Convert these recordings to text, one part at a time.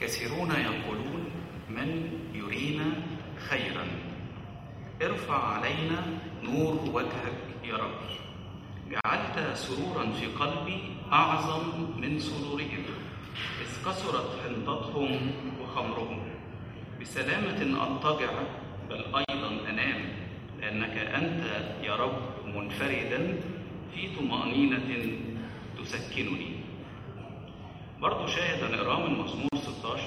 كثيرون يقولون من يرينا خيرا ارفع علينا نور وجهك يا رب جعلت سرورا في قلبي اعظم من سرورهم اذ كثرت حنطتهم وخمرهم بسلامه اضطجع بل ايضا انام لانك انت يا رب منفردا في طمانينه تسكنني برضو شاهد هنقراه من مزمور 16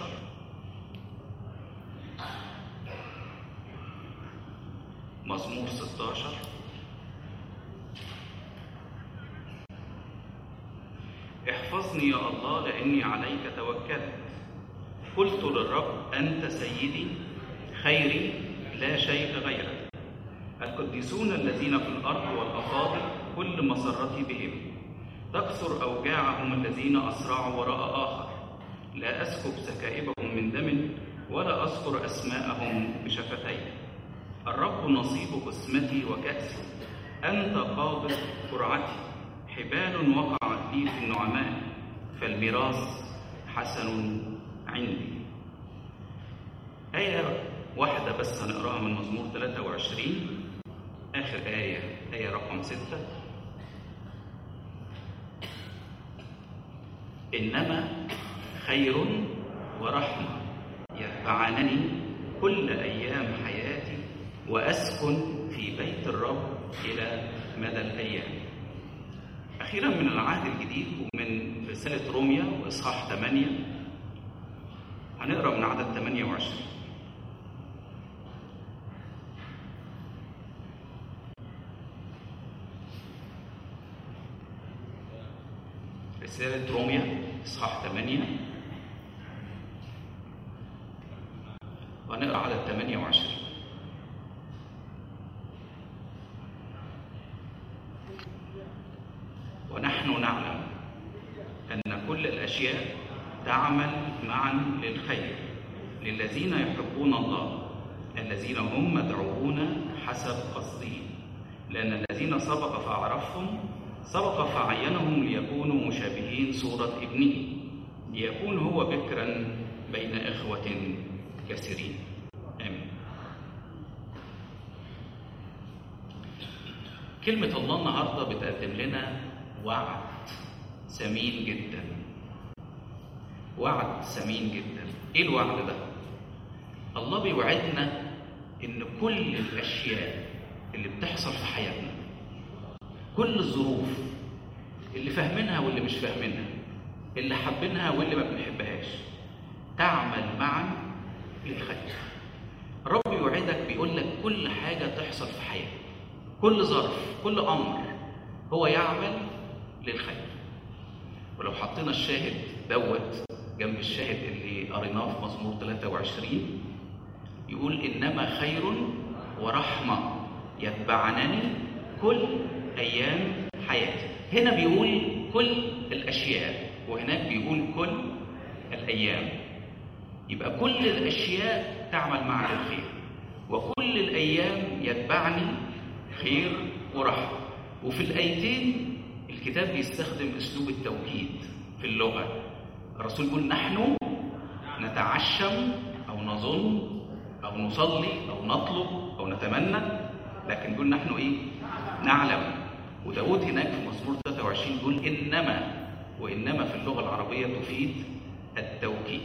مزمور 16 احفظني يا الله لاني عليك توكلت قلت للرب انت سيدي خيري لا شيء غيرك القديسون الذين في الارض والافاضل كل مسرتي بهم تكثر اوجاعهم الذين اسرعوا وراء اخر لا اسكب سكائبهم من دم ولا اذكر اسماءهم بشفتي الرب نصيب قسمتي وكأسي أنت قابض قرعتي حبال وقعت لي في النعماء فالميراث حسن عندي آية واحدة بس هنقراها من مزمور 23 آخر آية آية رقم ستة إنما خير ورحمة يتبعنني كل أيام حياتي وأسكن في بيت الرب إلى مدى الأيام أخيرا من العهد الجديد ومن رسالة روميا وإصحاح 8 هنقرأ من عدد 28 رسالة روميا إصحاح 8 وهنقرأ عدد 28 ونحن نعلم أن كل الأشياء تعمل معا للخير للذين يحبون الله الذين هم مدعوون حسب قصده لأن الذين سبق فأعرفهم سبق فعينهم ليكونوا مشابهين صورة ابنه ليكون هو بكرا بين إخوة كثيرين آمين كلمة الله النهاردة بتقدم لنا وعد ثمين جدا وعد ثمين جدا ايه الوعد ده الله بيوعدنا ان كل الاشياء اللي بتحصل في حياتنا كل الظروف اللي فاهمينها واللي مش فاهمينها اللي حابينها واللي ما بنحبهاش تعمل معا للخير الرب يوعدك بيقول لك كل حاجة تحصل في حياتك كل ظرف كل أمر هو يعمل للخير ولو حطينا الشاهد دوت جنب الشاهد اللي قريناه في مزمور 23 يقول إنما خير ورحمة يتبعنني كل أيام حياتي هنا بيقول كل الأشياء وهناك بيقول كل الأيام يبقى كل الأشياء تعمل مع الخير وكل الأيام يتبعني خير ورحمة وفي الآيتين الكتاب بيستخدم أسلوب التوكيد في اللغة الرسول يقول نحن نتعشم أو نظن أو نصلي أو نطلب أو نتمنى لكن يقول نحن إيه؟ نعلم وداود هناك في مزمور 23 يقول إنما وإنما في اللغة العربية تفيد التوكيد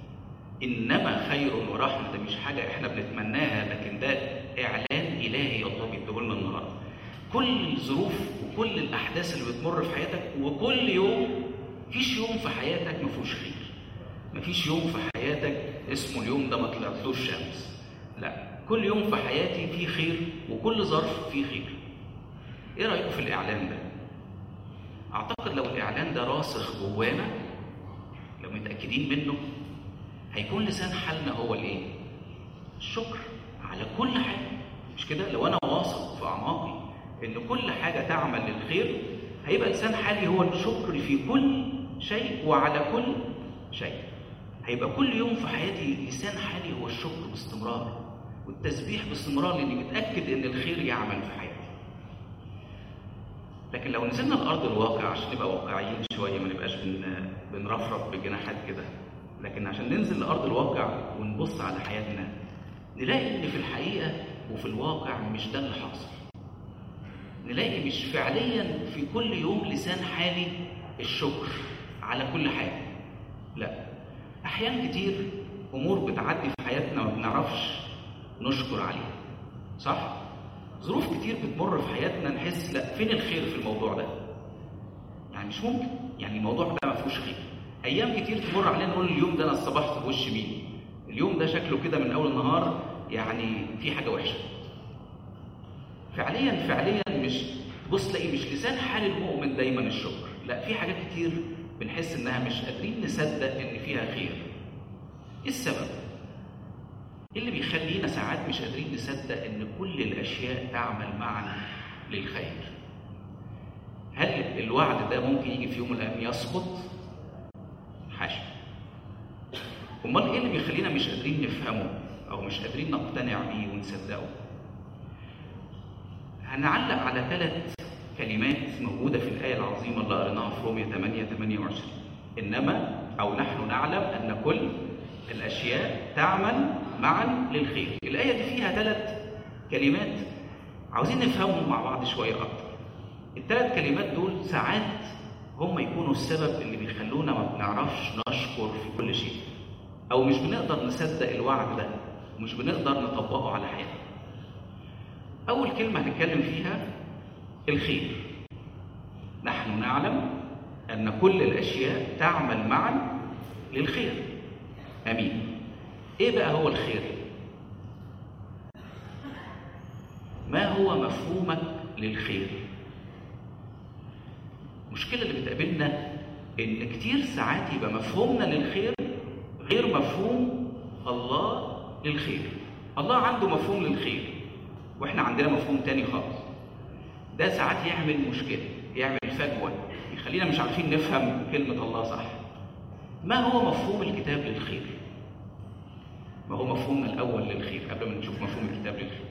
إنما خير ورحمة ده مش حاجة إحنا بنتمناها لكن ده إعلان إلهي الله بيديه لنا النهارده كل الظروف وكل الأحداث اللي بتمر في حياتك وكل يوم مفيش يوم في حياتك ما فيهوش خير مفيش يوم في حياتك اسمه اليوم ده ما طلعتلوش شمس لا كل يوم في حياتي فيه خير وكل ظرف فيه خير ايه رايكم في الاعلان ده اعتقد لو الاعلان ده راسخ جوانا لو متاكدين منه هيكون لسان حالنا هو الايه الشكر على كل حاجه مش كده لو انا واثق في اعماقي ان كل حاجه تعمل للخير هيبقى لسان حالي هو الشكر في كل شيء وعلى كل شيء هيبقى كل يوم في حياتي لسان حالي هو الشكر باستمرار والتسبيح باستمرار لاني متاكد ان الخير يعمل في حياتي لكن لو نزلنا الارض الواقع عشان نبقى واقعيين شويه ما نبقاش بن... بنرفرف بجناحات كده لكن عشان ننزل لارض الواقع ونبص على حياتنا نلاقي ان في الحقيقه وفي الواقع مش ده اللي حاصل نلاقي مش فعليا في كل يوم لسان حالي الشكر على كل حاجه لا احيان كتير امور بتعدي في حياتنا ما بنعرفش نشكر عليها صح ظروف كتير بتمر في حياتنا نحس لا فين الخير في الموضوع ده يعني مش ممكن يعني الموضوع ده ما فيهوش خير ايام كتير تمر علينا نقول اليوم ده انا صبحت في وش مين اليوم ده شكله كده من اول النهار يعني في حاجه وحشه فعليا فعليا مش تبص تلاقي مش لسان حال المؤمن دايما الشكر لا في حاجات كتير بنحس انها مش قادرين نصدق ان فيها خير ايه السبب ايه اللي بيخلينا ساعات مش قادرين نصدق ان كل الاشياء تعمل معنا للخير هل الوعد ده ممكن يجي في يوم من الايام يسقط حاشا امال ايه اللي بيخلينا مش قادرين نفهمه او مش قادرين نقتنع بيه ونصدقه هنعلق على ثلاث كلمات موجوده في الايه العظيمه اللي قريناها في رومية 8 28 انما او نحن نعلم ان كل الاشياء تعمل معا للخير الايه دي فيها ثلاث كلمات عاوزين نفهمهم مع بعض شويه اكتر الثلاث كلمات دول ساعات هم يكونوا السبب اللي بيخلونا ما بنعرفش نشكر في كل شيء او مش بنقدر نصدق الوعد ده ومش بنقدر نطبقه على حياتنا اول كلمه هنتكلم فيها الخير نحن نعلم ان كل الاشياء تعمل معا للخير امين ايه بقى هو الخير ما هو مفهومك للخير المشكله اللي بتقابلنا ان كتير ساعات يبقى مفهومنا للخير غير مفهوم الله للخير الله عنده مفهوم للخير واحنا عندنا مفهوم تاني خالص ده ساعات يعمل مشكله يعمل فجوه يخلينا مش عارفين نفهم كلمه الله صح ما هو مفهوم الكتاب للخير ما هو مفهومنا الاول للخير قبل ما نشوف مفهوم الكتاب للخير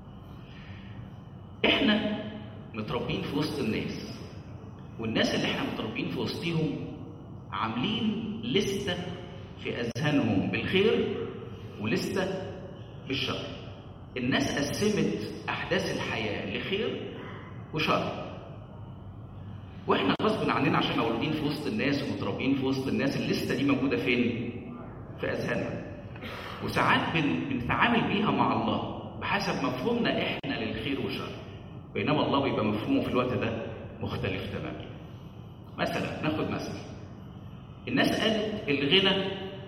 احنا متربيين في وسط الناس والناس اللي احنا متربيين في وسطهم عاملين لسته في اذهانهم بالخير ولسته بالشر الناس قسمت احداث الحياه لخير وشر واحنا غصب عننا عشان مولودين في وسط الناس ومتربيين في وسط الناس الليسته دي موجوده فين في اذهاننا وساعات بن... بنتعامل بيها مع الله بحسب مفهومنا احنا للخير والشر بينما الله بيبقى مفهومه في الوقت ده مختلف تماما مثلا ناخد مثل الناس قالت الغنى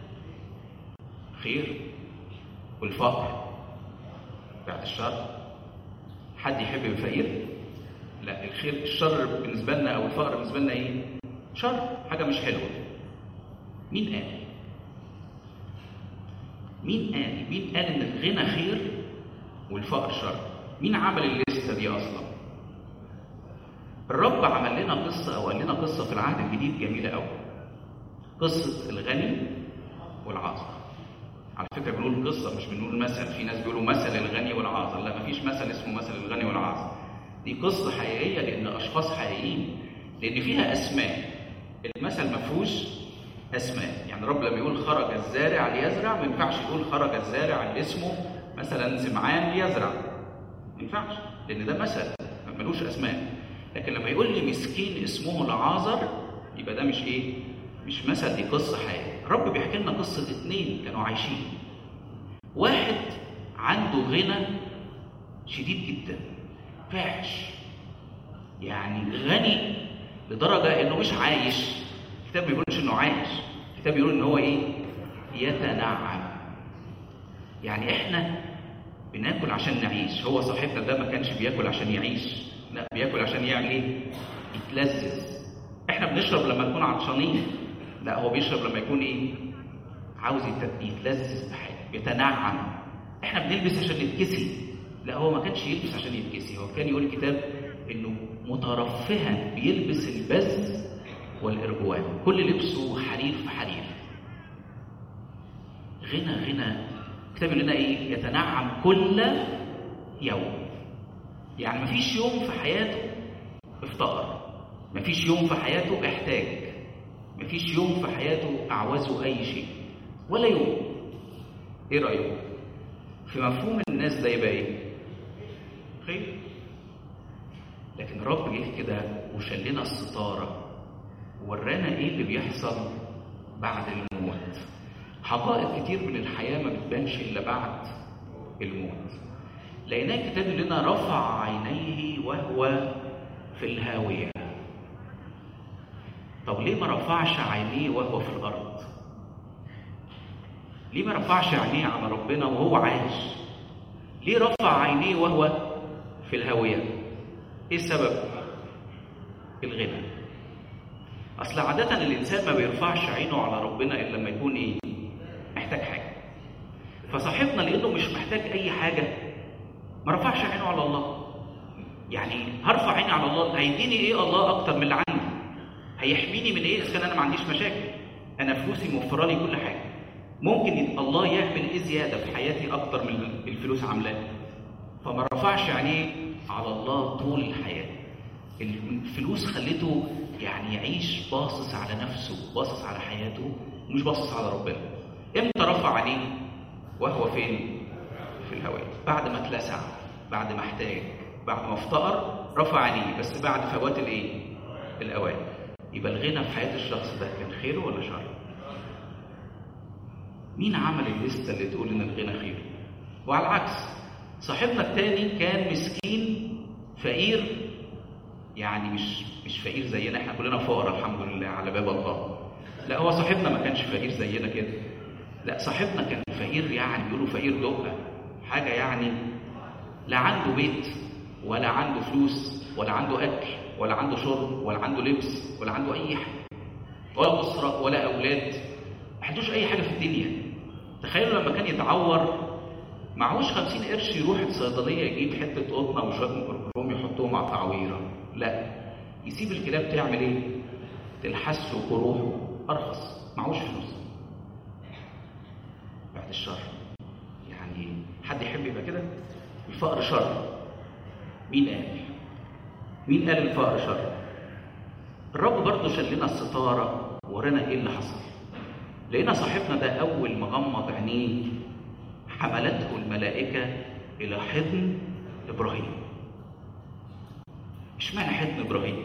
خير والفقر بعد الشر حد يحب يبقى فقير لا الخير الشر بالنسبه لنا او الفقر بالنسبه لنا ايه شر حاجه مش حلوه مين قال مين قال مين قال ان الغنى خير والفقر شر مين عمل الليسته دي اصلا الرب عمل لنا قصه او قال لنا قصه في العهد الجديد جميله قوي قصه الغني والعاصر على فكره بنقول قصه مش بنقول مثل في ناس بيقولوا مثل الغني والعاصر لا مفيش مثل اسمه مثل الغني والعاصر دي قصه حقيقيه لان اشخاص حقيقيين لان فيها اسماء المثل ما فيهوش اسماء يعني الرب لما يقول خرج الزارع ليزرع ما ينفعش يقول خرج الزارع اللي اسمه مثلا سمعان ليزرع ما ينفعش لان ده مثل ملوش اسماء لكن لما يقول لي مسكين اسمه العازر يبقى ده مش ايه مش مثل دي قصه حقيقيه الرب بيحكي لنا قصه اتنين كانوا عايشين واحد عنده غنى شديد جدا فاحش يعني غني لدرجه انه مش عايش الكتاب ما بيقولش انه عايش الكتاب بيقول ان هو ايه يتنعم يعني احنا بناكل عشان نعيش هو صاحبنا ده ما كانش بياكل عشان يعيش لا بياكل عشان يعمل ايه يتلذذ احنا بنشرب لما نكون عطشانين لا هو بيشرب لما يكون ايه عاوز يتلذذ بحاجه يتنعم احنا بنلبس عشان نتكسي لا هو ما كانش يلبس عشان يتكسي هو كان يقول الكتاب انه مترفها بيلبس البز والارجوان كل لبسه حرير في حرير غنى غنى الكتاب يقول لنا ايه يتنعم كل يوم يعني مفيش يوم في حياته افتقر مفيش يوم في حياته احتاج مفيش يوم في حياته اعوزه اي شيء ولا يوم ايه رايكم في مفهوم الناس ده يبقى ايه خير لكن الرب جه كده وشال لنا الستاره وورانا ايه اللي بيحصل بعد الموت حقائق كتير من الحياه ما بتبانش الا بعد الموت لقيناه الكتاب لنا رفع عينيه وهو في الهاويه طب ليه ما رفعش عينيه وهو في الارض ليه ما رفعش عينيه على ربنا وهو عايش ليه رفع عينيه وهو في الهاويه ايه السبب الغنى اصل عاده الانسان ما بيرفعش عينه على ربنا الا لما يكون ايه محتاج حاجه فصاحبنا لانه مش محتاج اي حاجه ما رفعش عينه على الله يعني هرفع عيني على الله هيديني ايه الله اكتر من اللي عندي هيحميني من ايه اذا كان انا ما عنديش مشاكل انا فلوسي موفره لي كل حاجه ممكن الله يعمل ايه زياده في حياتي اكتر من الفلوس عاملاه فما رفعش عينيه على الله طول الحياه الفلوس خلته يعني يعيش باصص على نفسه باصص على حياته ومش باصص على ربنا امتى رفع عينيه وهو فين في الهواء بعد ما اتلسع بعد ما احتاج بعد ما افتقر رفع عينيه بس بعد فوات الايه الاوان يبقى الغنى في حياه الشخص ده كان خير ولا شر مين عمل الليسته اللي تقول ان الغنى خير وعلى العكس صاحبنا التاني كان مسكين فقير يعني مش مش فقير زينا احنا كلنا فقراء الحمد لله على باب الله لا هو صاحبنا ما كانش فقير زينا كده لا صاحبنا كان فقير يعني بيقولوا فقير دقه حاجه يعني لا عنده بيت ولا عنده فلوس ولا عنده اكل ولا عنده شرب ولا عنده لبس ولا عنده اي حاجه ولا اسره ولا اولاد ما عندوش اي حاجه في الدنيا تخيلوا لما كان يتعور معهوش خمسين قرش يروح الصيدليه يجيب حته قطنه وشويه ميكروكروم يحطهم على التعويره لا يسيب الكلاب تعمل ايه تلحس وروحه ارخص معهوش فلوس بعد الشر يعني حد يحب يبقى كده الفقر شر مين قال مين قال الفقر شر الرب برضه شال لنا الستاره ورانا ايه اللي حصل لقينا صاحبنا ده اول ما غمض عينيه حملته الملائكه الى حضن ابراهيم اشمعنى حضن ابراهيم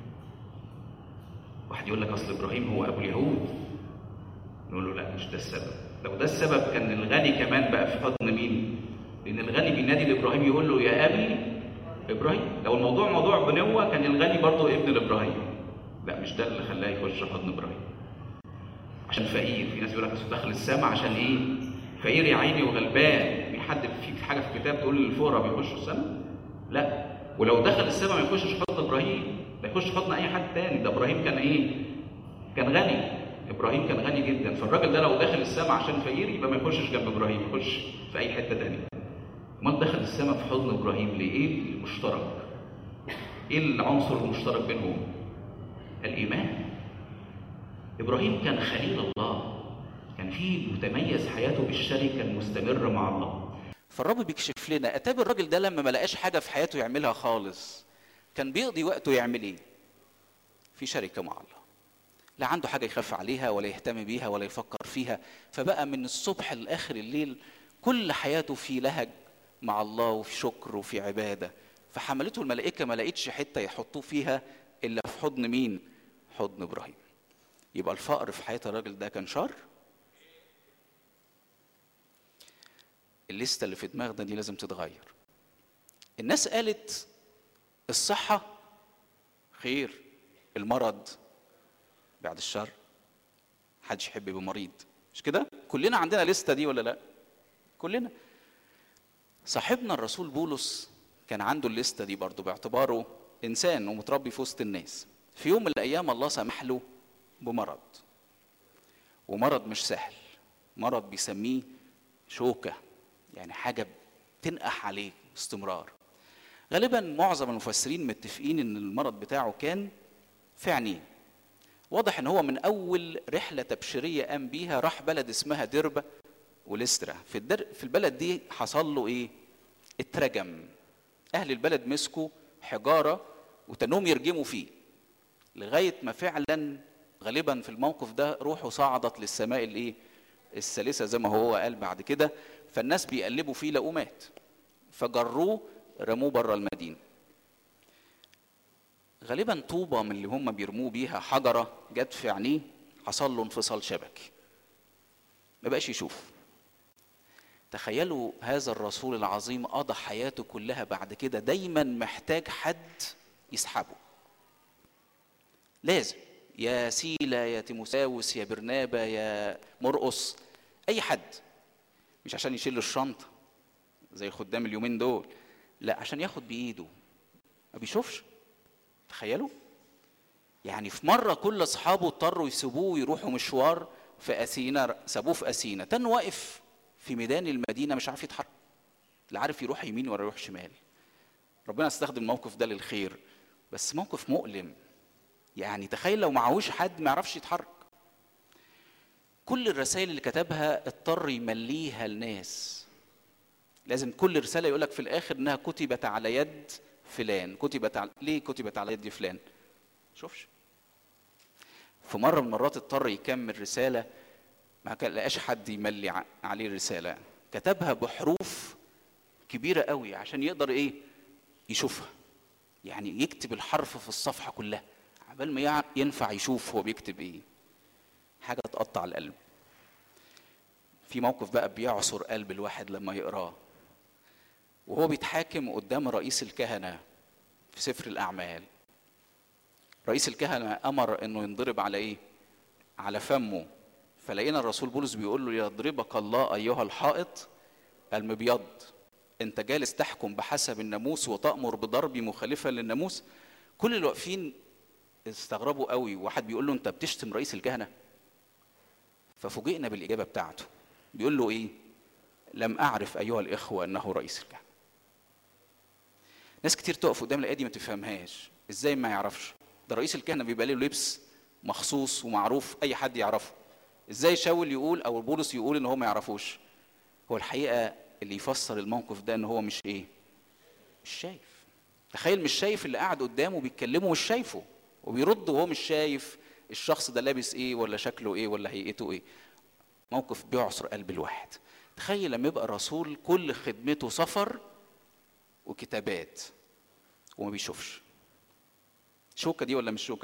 واحد يقول لك اصل ابراهيم هو ابو اليهود نقول له لا مش ده السبب لو ده السبب كان الغني كمان بقى في حضن مين لان الغني بينادي لابراهيم يقول له يا ابي ابراهيم لو الموضوع موضوع بنوه كان الغني برضه ابن لابراهيم لا مش ده اللي خلاه يخش حضن ابراهيم عشان فقير في ناس يقول لك دخل السماء عشان ايه فقير يا عيني وغلبان في حد في حاجه في الكتاب تقول للفقراء بيخشوا السماء لا ولو دخل السماء ما يخشش حضن ابراهيم ما يخش حضن اي حد تاني ده ابراهيم كان ايه كان غني ابراهيم كان غني جدا فالراجل ده لو داخل السماء عشان فقير يبقى ما يخشش جنب ابراهيم يخش في اي حته تانية امال دخل السماء في حضن ابراهيم ليه ايه المشترك ايه العنصر المشترك بينهم الايمان ابراهيم كان خليل الله كان في متميز حياته بالشركه المستمره مع الله فالرب بيكشف لنا اتاب الراجل ده لما ما لقاش حاجه في حياته يعملها خالص كان بيقضي وقته يعمل ايه في شركه مع الله لا عنده حاجه يخاف عليها ولا يهتم بيها ولا يفكر فيها فبقى من الصبح لاخر الليل كل حياته في لهج مع الله وفي شكر وفي عباده فحملته الملائكه ما لقيتش حته يحطوه فيها الا في حضن مين حضن ابراهيم يبقى الفقر في حياه الراجل ده كان شر الليسته اللي في دماغنا دي لازم تتغير الناس قالت الصحه خير المرض بعد الشر محدش يحب يبقى مريض مش كده كلنا عندنا لستة دي ولا لا كلنا صاحبنا الرسول بولس كان عنده الليستة دي برضه باعتباره إنسان ومتربي في وسط الناس في يوم من الأيام الله سمح له بمرض ومرض مش سهل مرض بيسميه شوكة يعني حاجة بتنقح عليه باستمرار غالبا معظم المفسرين متفقين ان المرض بتاعه كان في عينيه واضح ان هو من اول رحله تبشيريه قام بيها راح بلد اسمها دربه وليسترا في الدر... في البلد دي حصل له ايه اترجم اهل البلد مسكوا حجاره وتنهم يرجموا فيه لغايه ما فعلا غالبا في الموقف ده روحه صعدت للسماء الايه الثالثة زي ما هو قال بعد كده فالناس بيقلبوا فيه لقوه مات فجروه رموه بره المدينة غالبا طوبة من اللي هم بيرموه بيها حجرة جت في عينيه حصل له انفصال شبكي ما بقاش يشوف تخيلوا هذا الرسول العظيم قضى حياته كلها بعد كده دايما محتاج حد يسحبه لازم يا سيلا يا تيموساوس يا برنابا يا مرقص اي حد مش عشان يشيل الشنطه زي خدام اليومين دول لا عشان ياخد بايده ما بيشوفش تخيلوا يعني في مره كل اصحابه اضطروا يسيبوه ويروحوا مشوار في اثينا سابوه في اثينا تن واقف في ميدان المدينه مش عارف يتحرك لا عارف يروح يمين ولا يروح شمال ربنا استخدم الموقف ده للخير بس موقف مؤلم يعني تخيل لو معهوش حد ما يعرفش يتحرك كل الرسائل اللي كتبها اضطر يمليها الناس لازم كل رساله يقول لك في الاخر انها كتبت على يد فلان كتبت على ليه كتبت على يد فلان شوفش في مره من المرات اضطر يكمل رساله ما كان لقاش حد يملي ع- عليه الرساله كتبها بحروف كبيره قوي عشان يقدر ايه يشوفها يعني يكتب الحرف في الصفحه كلها عبال ما يع- ينفع يشوف هو بيكتب ايه حاجه تقطع القلب في موقف بقى بيعصر قلب الواحد لما يقراه وهو بيتحاكم قدام رئيس الكهنه في سفر الاعمال رئيس الكهنه امر انه ينضرب على ايه على فمه فلقينا الرسول بولس بيقول له يضربك الله ايها الحائط المبيض انت جالس تحكم بحسب الناموس وتامر بضربي مخالفا للناموس كل اللي واقفين استغربوا قوي واحد بيقول له انت بتشتم رئيس الكهنه ففوجئنا بالاجابه بتاعته بيقول له ايه لم اعرف ايها الاخوه انه رئيس الكهنه ناس كتير تقف قدام الايه دي ما تفهمهاش ازاي ما يعرفش ده رئيس الكهنه بيبقى له لبس مخصوص ومعروف اي حد يعرفه ازاي شاول يقول او بولس يقول ان هو ما يعرفوش هو الحقيقه اللي يفسر الموقف ده ان هو مش ايه مش شايف تخيل مش شايف اللي قاعد قدامه بيتكلمه مش شايفه وبيرد وهو مش شايف الشخص ده لابس ايه ولا شكله ايه ولا هيئته ايه موقف بيعصر قلب الواحد تخيل لما يبقى رسول كل خدمته سفر وكتابات وما بيشوفش شوكه دي ولا مش شوكه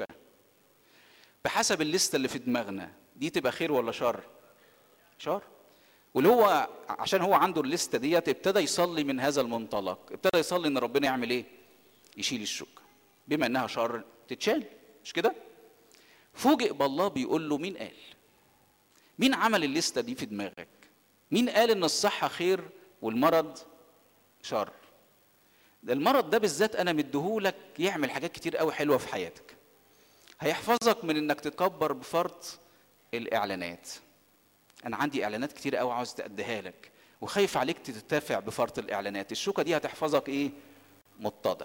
بحسب الليسته اللي في دماغنا دي تبقى خير ولا شر شر واللي هو عشان هو عنده الليسته ديت ابتدى يصلي من هذا المنطلق ابتدى يصلي ان ربنا يعمل ايه يشيل الشوكه بما انها شر تتشال مش كده فوجئ بالله بيقول له مين قال مين عمل الليسته دي في دماغك مين قال ان الصحه خير والمرض شر ده المرض ده بالذات انا مديهولك يعمل حاجات كتير قوي حلوه في حياتك هيحفظك من انك تكبر بفرط الاعلانات انا عندي اعلانات كتير قوي عاوز تأديها لك وخايف عليك تتدافع بفرط الاعلانات الشوكه دي هتحفظك ايه متضع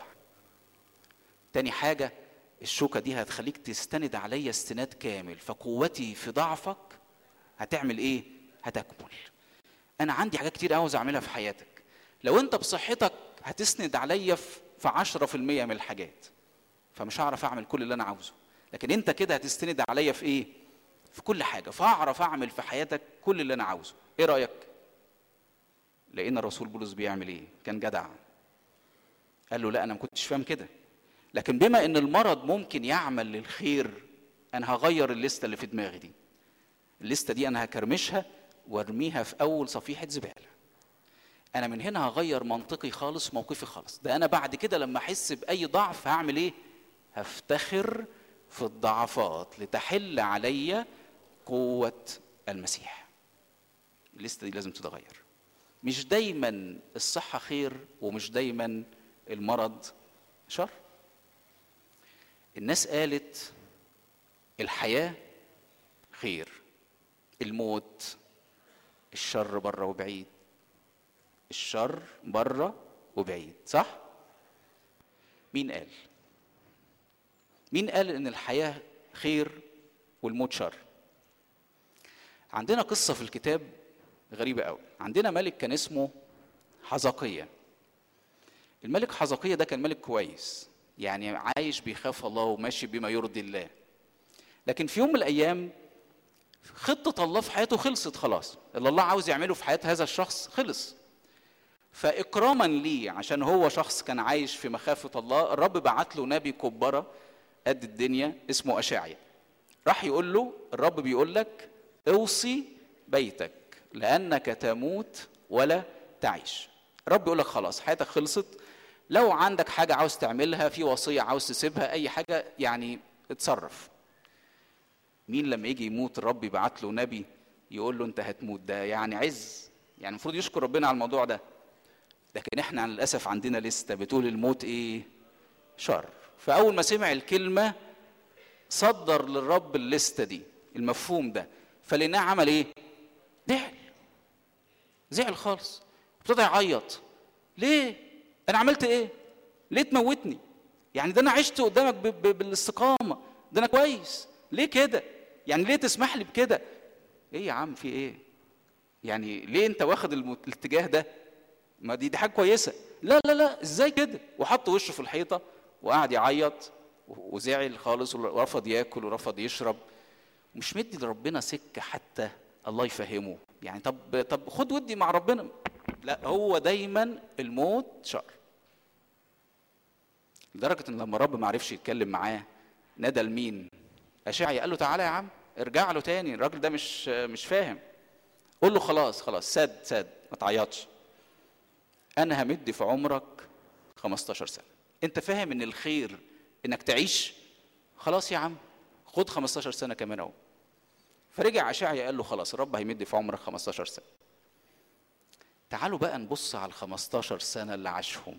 تاني حاجه الشوكه دي هتخليك تستند عليا استناد كامل فقوتي في ضعفك هتعمل ايه هتكمل انا عندي حاجات كتير عاوز اعملها في حياتك لو انت بصحتك هتسند عليا في في 10% من الحاجات فمش هعرف اعمل كل اللي انا عاوزه لكن انت كده هتستند عليا في ايه في كل حاجه فاعرف اعمل في حياتك كل اللي انا عاوزه ايه رايك لقينا الرسول بولس بيعمل ايه كان جدع قال له لا انا ما كنتش فاهم كده لكن بما ان المرض ممكن يعمل للخير انا هغير الليسته اللي في دماغي دي الليسته دي انا هكرمشها وارميها في اول صفيحه زباله انا من هنا هغير منطقي خالص موقفي خالص ده انا بعد كده لما احس باي ضعف هعمل ايه هفتخر في الضعفات لتحل علي قوه المسيح الليسته دي لازم تتغير مش دايما الصحه خير ومش دايما المرض شر الناس قالت الحياه خير الموت الشر بره وبعيد الشر بره وبعيد صح مين قال مين قال ان الحياه خير والموت شر عندنا قصه في الكتاب غريبه قوي عندنا ملك كان اسمه حزقية الملك حزقية ده كان ملك كويس يعني عايش بيخاف الله وماشي بما يرضي الله لكن في يوم من الايام خطة الله في حياته خلصت خلاص اللي الله عاوز يعمله في حياة هذا الشخص خلص فإكراما ليه عشان هو شخص كان عايش في مخافة الله الرب بعت له نبي كبرة قد الدنيا اسمه أشعيا راح يقول له الرب بيقول لك اوصي بيتك لأنك تموت ولا تعيش الرب يقول لك خلاص حياتك خلصت لو عندك حاجة عاوز تعملها في وصية عاوز تسيبها أي حاجة يعني اتصرف مين لما يجي يموت الرب يبعت له نبي يقول له انت هتموت ده يعني عز يعني المفروض يشكر ربنا على الموضوع ده لكن احنا للاسف عندنا لسته بتقول الموت ايه شر فاول ما سمع الكلمه صدر للرب الليسته دي المفهوم ده فلقيناه عمل ايه زعل زعل خالص ابتدى يعيط ليه انا عملت ايه ليه تموتني يعني ده انا عشت قدامك ب- ب- بالاستقامه ده انا كويس ليه كده يعني ليه تسمح لي بكده ايه يا عم في ايه يعني ليه انت واخد الم- الاتجاه ده ما دي دي حاجه كويسه لا لا لا ازاي كده وحط وشه في الحيطه وقعد يعيط و- وزعل خالص ورفض ياكل ورفض يشرب مش مدي لربنا سكه حتى الله يفهمه يعني طب طب خد ودي مع ربنا لا هو دايما الموت شر لدرجه ان لما الرب ما عرفش يتكلم معاه نادى لمين اشعيا قال له تعالى يا عم ارجع له تاني الراجل ده مش مش فاهم قول له خلاص خلاص ساد ساد ما تعيطش انا همد في عمرك 15 سنه انت فاهم ان الخير انك تعيش خلاص يا عم خد 15 سنه كمان اهو فرجع اشعيا قال له خلاص الرب هيمد في عمرك 15 سنه تعالوا بقى نبص على ال 15 سنه اللي عاشهم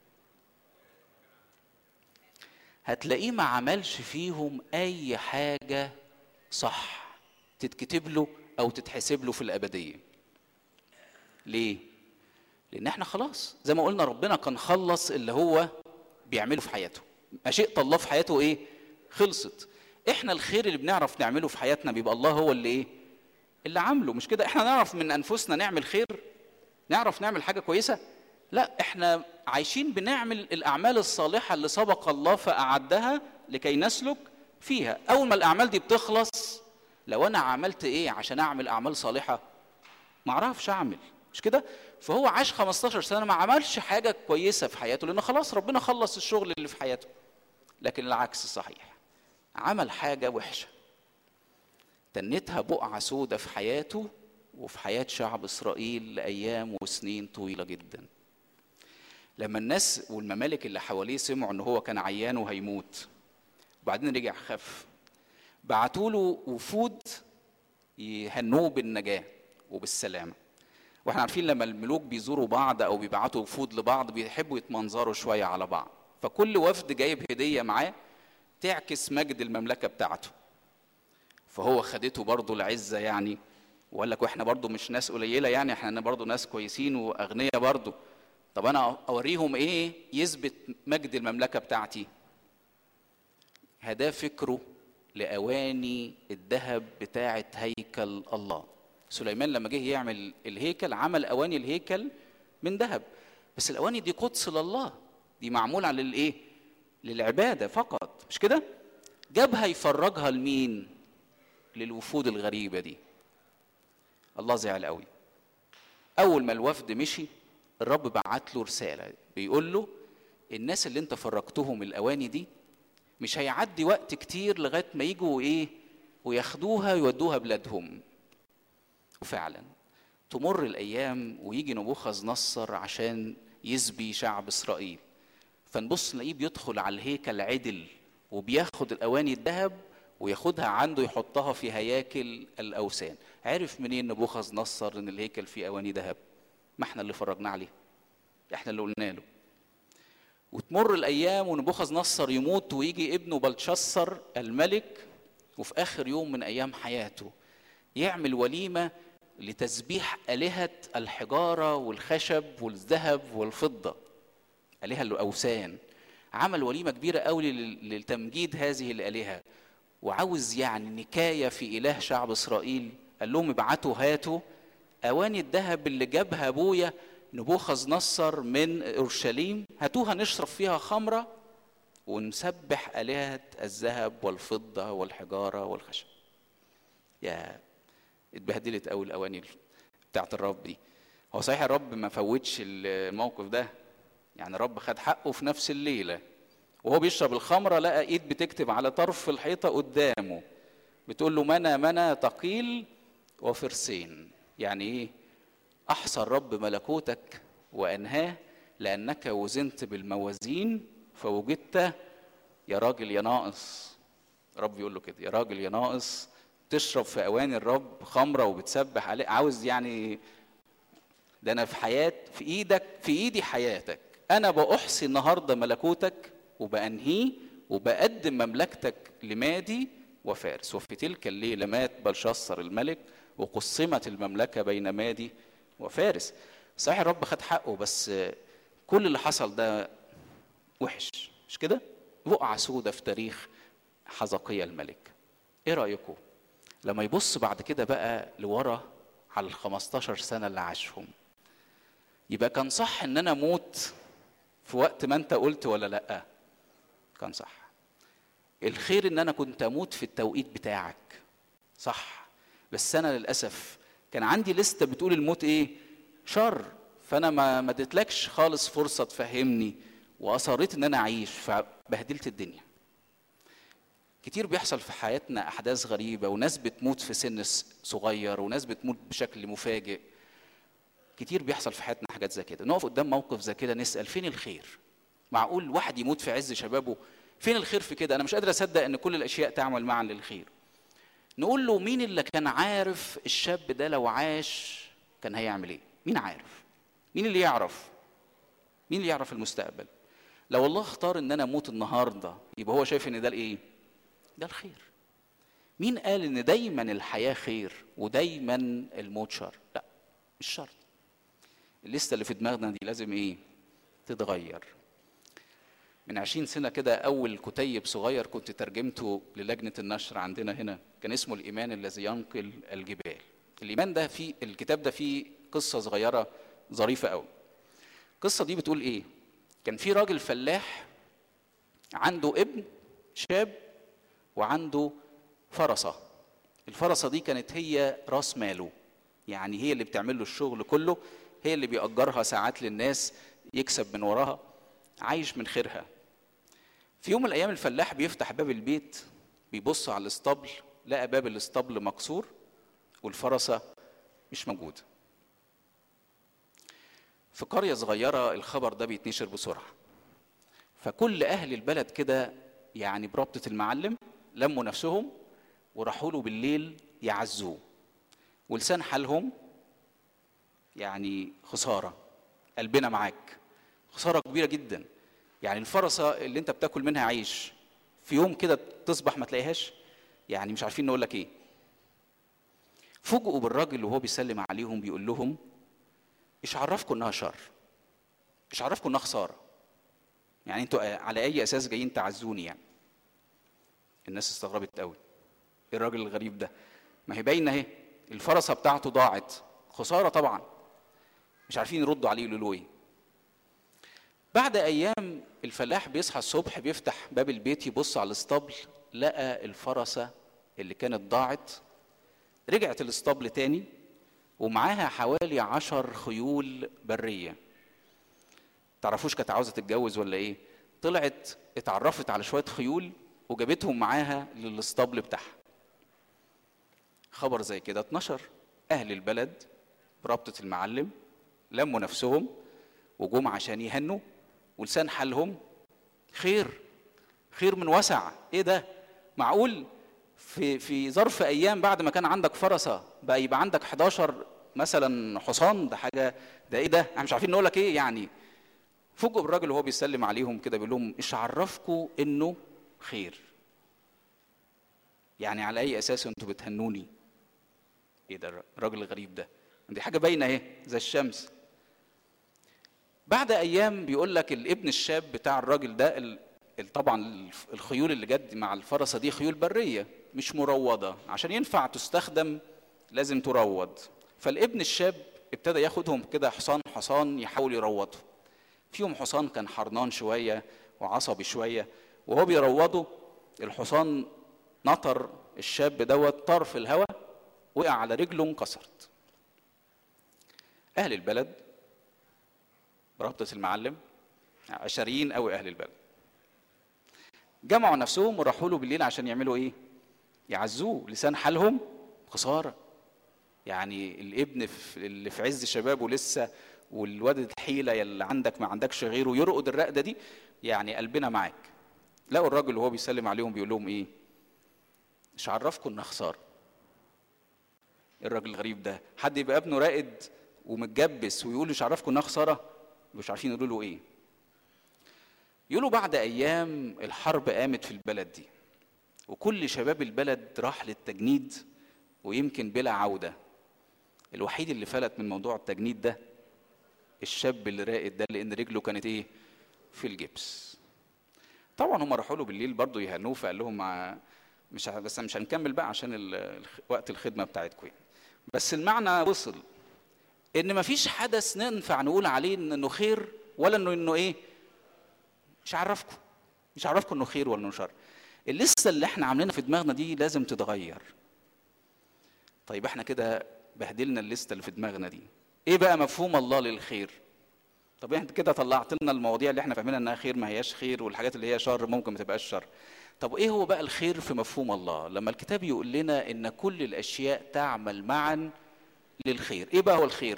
هتلاقيه ما عملش فيهم اي حاجه صح تتكتب له او تتحسب له في الابديه ليه لان احنا خلاص زي ما قلنا ربنا كان خلص اللي هو بيعمله في حياته مشيئه الله في حياته ايه خلصت احنا الخير اللي بنعرف نعمله في حياتنا بيبقى الله هو اللي ايه اللي عامله مش كده احنا نعرف من انفسنا نعمل خير نعرف نعمل حاجه كويسه لا احنا عايشين بنعمل الاعمال الصالحه اللي سبق الله فاعدها لكي نسلك فيها اول ما الاعمال دي بتخلص لو انا عملت ايه عشان اعمل اعمال صالحه ما اعرفش اعمل مش كده فهو عاش 15 سنه ما عملش حاجه كويسه في حياته لان خلاص ربنا خلص الشغل اللي في حياته لكن العكس صحيح عمل حاجه وحشه تنتها بقعه سودة في حياته وفي حياه شعب اسرائيل لايام وسنين طويله جدا لما الناس والممالك اللي حواليه سمعوا ان هو كان عيان وهيموت وبعدين رجع خف بعتوا له وفود يهنوه بالنجاه وبالسلامه واحنا عارفين لما الملوك بيزوروا بعض او بيبعتوا وفود لبعض بيحبوا يتمنظروا شويه على بعض فكل وفد جايب هديه معاه تعكس مجد المملكه بتاعته فهو خدته برضه العزه يعني وقال لك واحنا برضه مش ناس قليله يعني احنا برضه ناس كويسين واغنياء برضه طب انا اوريهم ايه يثبت مجد المملكه بتاعتي هدا فكره لاواني الذهب بتاعه هيكل الله سليمان لما جه يعمل الهيكل عمل اواني الهيكل من ذهب بس الاواني دي قدس لله دي معموله على الايه للعباده فقط مش كده جابها يفرجها لمين للوفود الغريبه دي الله زعل قوي اول ما الوفد مشي الرب بعت له رساله بيقول له الناس اللي انت فرجتهم الاواني دي مش هيعدي وقت كتير لغايه ما يجوا ايه وياخدوها ويودوها بلادهم وفعلا تمر الايام ويجي نبوخذ نصر عشان يسبي شعب اسرائيل فنبص نلاقيه بيدخل على الهيكل عدل وبياخد الاواني الذهب وياخدها عنده يحطها في هياكل الاوثان عرف منين نبوخذ نصر ان الهيكل فيه اواني ذهب ما احنا اللي فرجنا عليه احنا اللي قلنا له وتمر الايام ونبوخذ نصر يموت ويجي ابنه بلشسر الملك وفي اخر يوم من ايام حياته يعمل وليمه لتسبيح الهه الحجاره والخشب والذهب والفضه الهه الاوثان عمل وليمه كبيره قوي لتمجيد هذه الالهه وعاوز يعني نكايه في اله شعب اسرائيل قال لهم ابعتوا هاتوا اواني الذهب اللي جابها ابويا نبوخذ نصر من اورشليم هاتوها نشرب فيها خمره ونسبح الهه الذهب والفضه والحجاره والخشب يا اتبهدلت قوي الاواني بتاعت الرب دي هو صحيح الرب ما فوتش الموقف ده يعني الرب خد حقه في نفس الليله وهو بيشرب الخمره لقى ايد بتكتب على طرف الحيطه قدامه بتقول له منى منى تقيل وفرسين يعني ايه احصى الرب ملكوتك وانهاه لانك وزنت بالموازين فوجدت يا راجل يا ناقص رب يقول له كده يا راجل يا ناقص تشرب في اواني الرب خمره وبتسبح عليه عاوز يعني ده انا في حياه في ايدك في ايدي حياتك انا باحصي النهارده ملكوتك وبانهيه وبقدم مملكتك لمادي وفارس وفي تلك الليله مات بلشصر الملك وقسمت المملكه بين مادي وفارس صحيح الرب خد حقه بس كل اللي حصل ده وحش مش كده بقعة سودة في تاريخ حزقية الملك ايه رأيكم لما يبص بعد كده بقى لورا على ال 15 سنة اللي عاشهم يبقى كان صح ان انا اموت في وقت ما انت قلت ولا لا كان صح الخير ان انا كنت اموت في التوقيت بتاعك صح بس انا للاسف كان عندي لسته بتقول الموت ايه شر فانا ما ما اديتلكش خالص فرصه تفهمني واصريت ان انا اعيش فبهدلت الدنيا كتير بيحصل في حياتنا احداث غريبه وناس بتموت في سن صغير وناس بتموت بشكل مفاجئ كتير بيحصل في حياتنا حاجات زي كده نقف قدام موقف زي كده نسال فين الخير معقول واحد يموت في عز شبابه فين الخير في كده انا مش قادر اصدق ان كل الاشياء تعمل معا للخير نقول له مين اللي كان عارف الشاب ده لو عاش كان هيعمل ايه مين عارف مين اللي يعرف مين اللي يعرف المستقبل لو الله اختار ان انا اموت النهارده يبقى هو شايف ان ده الايه ده الخير مين قال ان دايما الحياه خير ودايما الموت شر لا مش شرط الليسته اللي في دماغنا دي لازم ايه تتغير من عشرين سنة كده أول كتيب صغير كنت ترجمته للجنة النشر عندنا هنا كان اسمه الإيمان الذي ينقل الجبال الإيمان ده فيه الكتاب ده فيه قصة صغيرة ظريفة قوي القصة دي بتقول إيه كان في راجل فلاح عنده ابن شاب وعنده فرسة الفرسة دي كانت هي راس ماله يعني هي اللي بتعمل له الشغل كله هي اللي بيأجرها ساعات للناس يكسب من وراها عايش من خيرها في يوم من الايام الفلاح بيفتح باب البيت بيبص على الاسطبل لقى باب الاسطبل مكسور والفرسه مش موجوده في قريه صغيره الخبر ده بيتنشر بسرعه فكل اهل البلد كده يعني بربطه المعلم لموا نفسهم وراحوا له بالليل يعزوه ولسان حالهم يعني خساره قلبنا معاك خساره كبيره جدا يعني الفرسه اللي انت بتاكل منها عيش في يوم كده تصبح ما تلاقيهاش يعني مش عارفين نقول لك ايه فوجئوا بالراجل وهو بيسلم عليهم بيقول لهم ايش عرفكم انها شر ايش عرفكم انها خساره يعني انتوا على اي اساس جايين تعزوني يعني الناس استغربت قوي ايه الراجل الغريب ده ما هي باينه اهي الفرسه بتاعته ضاعت خساره طبعا مش عارفين يردوا عليه يقولوا له ايه بعد ايام الفلاح بيصحى الصبح بيفتح باب البيت يبص على الاسطبل لقى الفرسه اللي كانت ضاعت رجعت الاسطبل تاني ومعاها حوالي عشر خيول بريه تعرفوش كانت عاوزه تتجوز ولا ايه طلعت اتعرفت على شويه خيول وجابتهم معاها للاسطبل بتاعها خبر زي كده اتنشر اهل البلد برابطه المعلم لموا نفسهم وجم عشان يهنوا ولسان حالهم خير خير من وسع ايه ده معقول في في ظرف ايام بعد ما كان عندك فرسه بقى يبقى عندك 11 مثلا حصان ده حاجه ده ايه ده احنا مش عارفين نقول لك ايه يعني فوجئوا بالراجل وهو بيسلم عليهم كده بيقول لهم ايش عرفكم انه خير يعني على اي اساس انتوا بتهنوني ايه ده الراجل الغريب ده دي حاجه باينه اهي زي الشمس بعد ايام بيقول لك الابن الشاب بتاع الراجل ده طبعا الخيول اللي جت مع الفرسه دي خيول بريه مش مروضه عشان ينفع تستخدم لازم تروض فالابن الشاب ابتدى ياخدهم كده حصان حصان يحاول يروضه فيهم حصان كان حرنان شويه وعصبي شويه وهو بيروضه الحصان نطر الشاب دوت طار في الهواء وقع على رجله انكسرت اهل البلد برابطه المعلم عشريين قوي اهل البلد جمعوا نفسهم وراحوا له بالليل عشان يعملوا ايه يعزوه لسان حالهم خساره يعني الابن في- اللي في عز شبابه لسه والواد الحيله اللي عندك ما عندكش غيره يرقد الرقده دي يعني قلبنا معاك لقوا الراجل وهو بيسلم عليهم بيقول لهم ايه مش عرفكم انها خساره إيه الراجل الغريب ده حد يبقى ابنه راقد ومتجبس ويقول مش عرفكم انها خساره مش عارفين يقولوا له ايه يقولوا بعد ايام الحرب قامت في البلد دي وكل شباب البلد راح للتجنيد ويمكن بلا عوده الوحيد اللي فلت من موضوع التجنيد ده الشاب اللي راقد ده لان رجله كانت ايه في الجبس طبعا هم راحوا له بالليل برضه يهنوه فقال لهم مع مش ه- بس مش هنكمل بقى عشان ال- الخ- وقت الخدمه بتاعتكم يعني. بس المعنى وصل ان مفيش حدث ننفع نقول عليه إن- انه خير ولا انه انه ايه مش عرفكم مش عرفكم انه خير ولا انه شر اللسه اللي احنا عاملينها في دماغنا دي لازم تتغير طيب احنا كده بهدلنا الليسته اللي في دماغنا دي ايه بقى مفهوم الله للخير طب انت كده طلعت لنا المواضيع اللي احنا فاهمينها انها خير ما هياش خير والحاجات اللي هي شر ممكن ما تبقاش شر طب ايه هو بقى الخير في مفهوم الله لما الكتاب يقول لنا ان كل الاشياء تعمل معا للخير ايه بقى هو الخير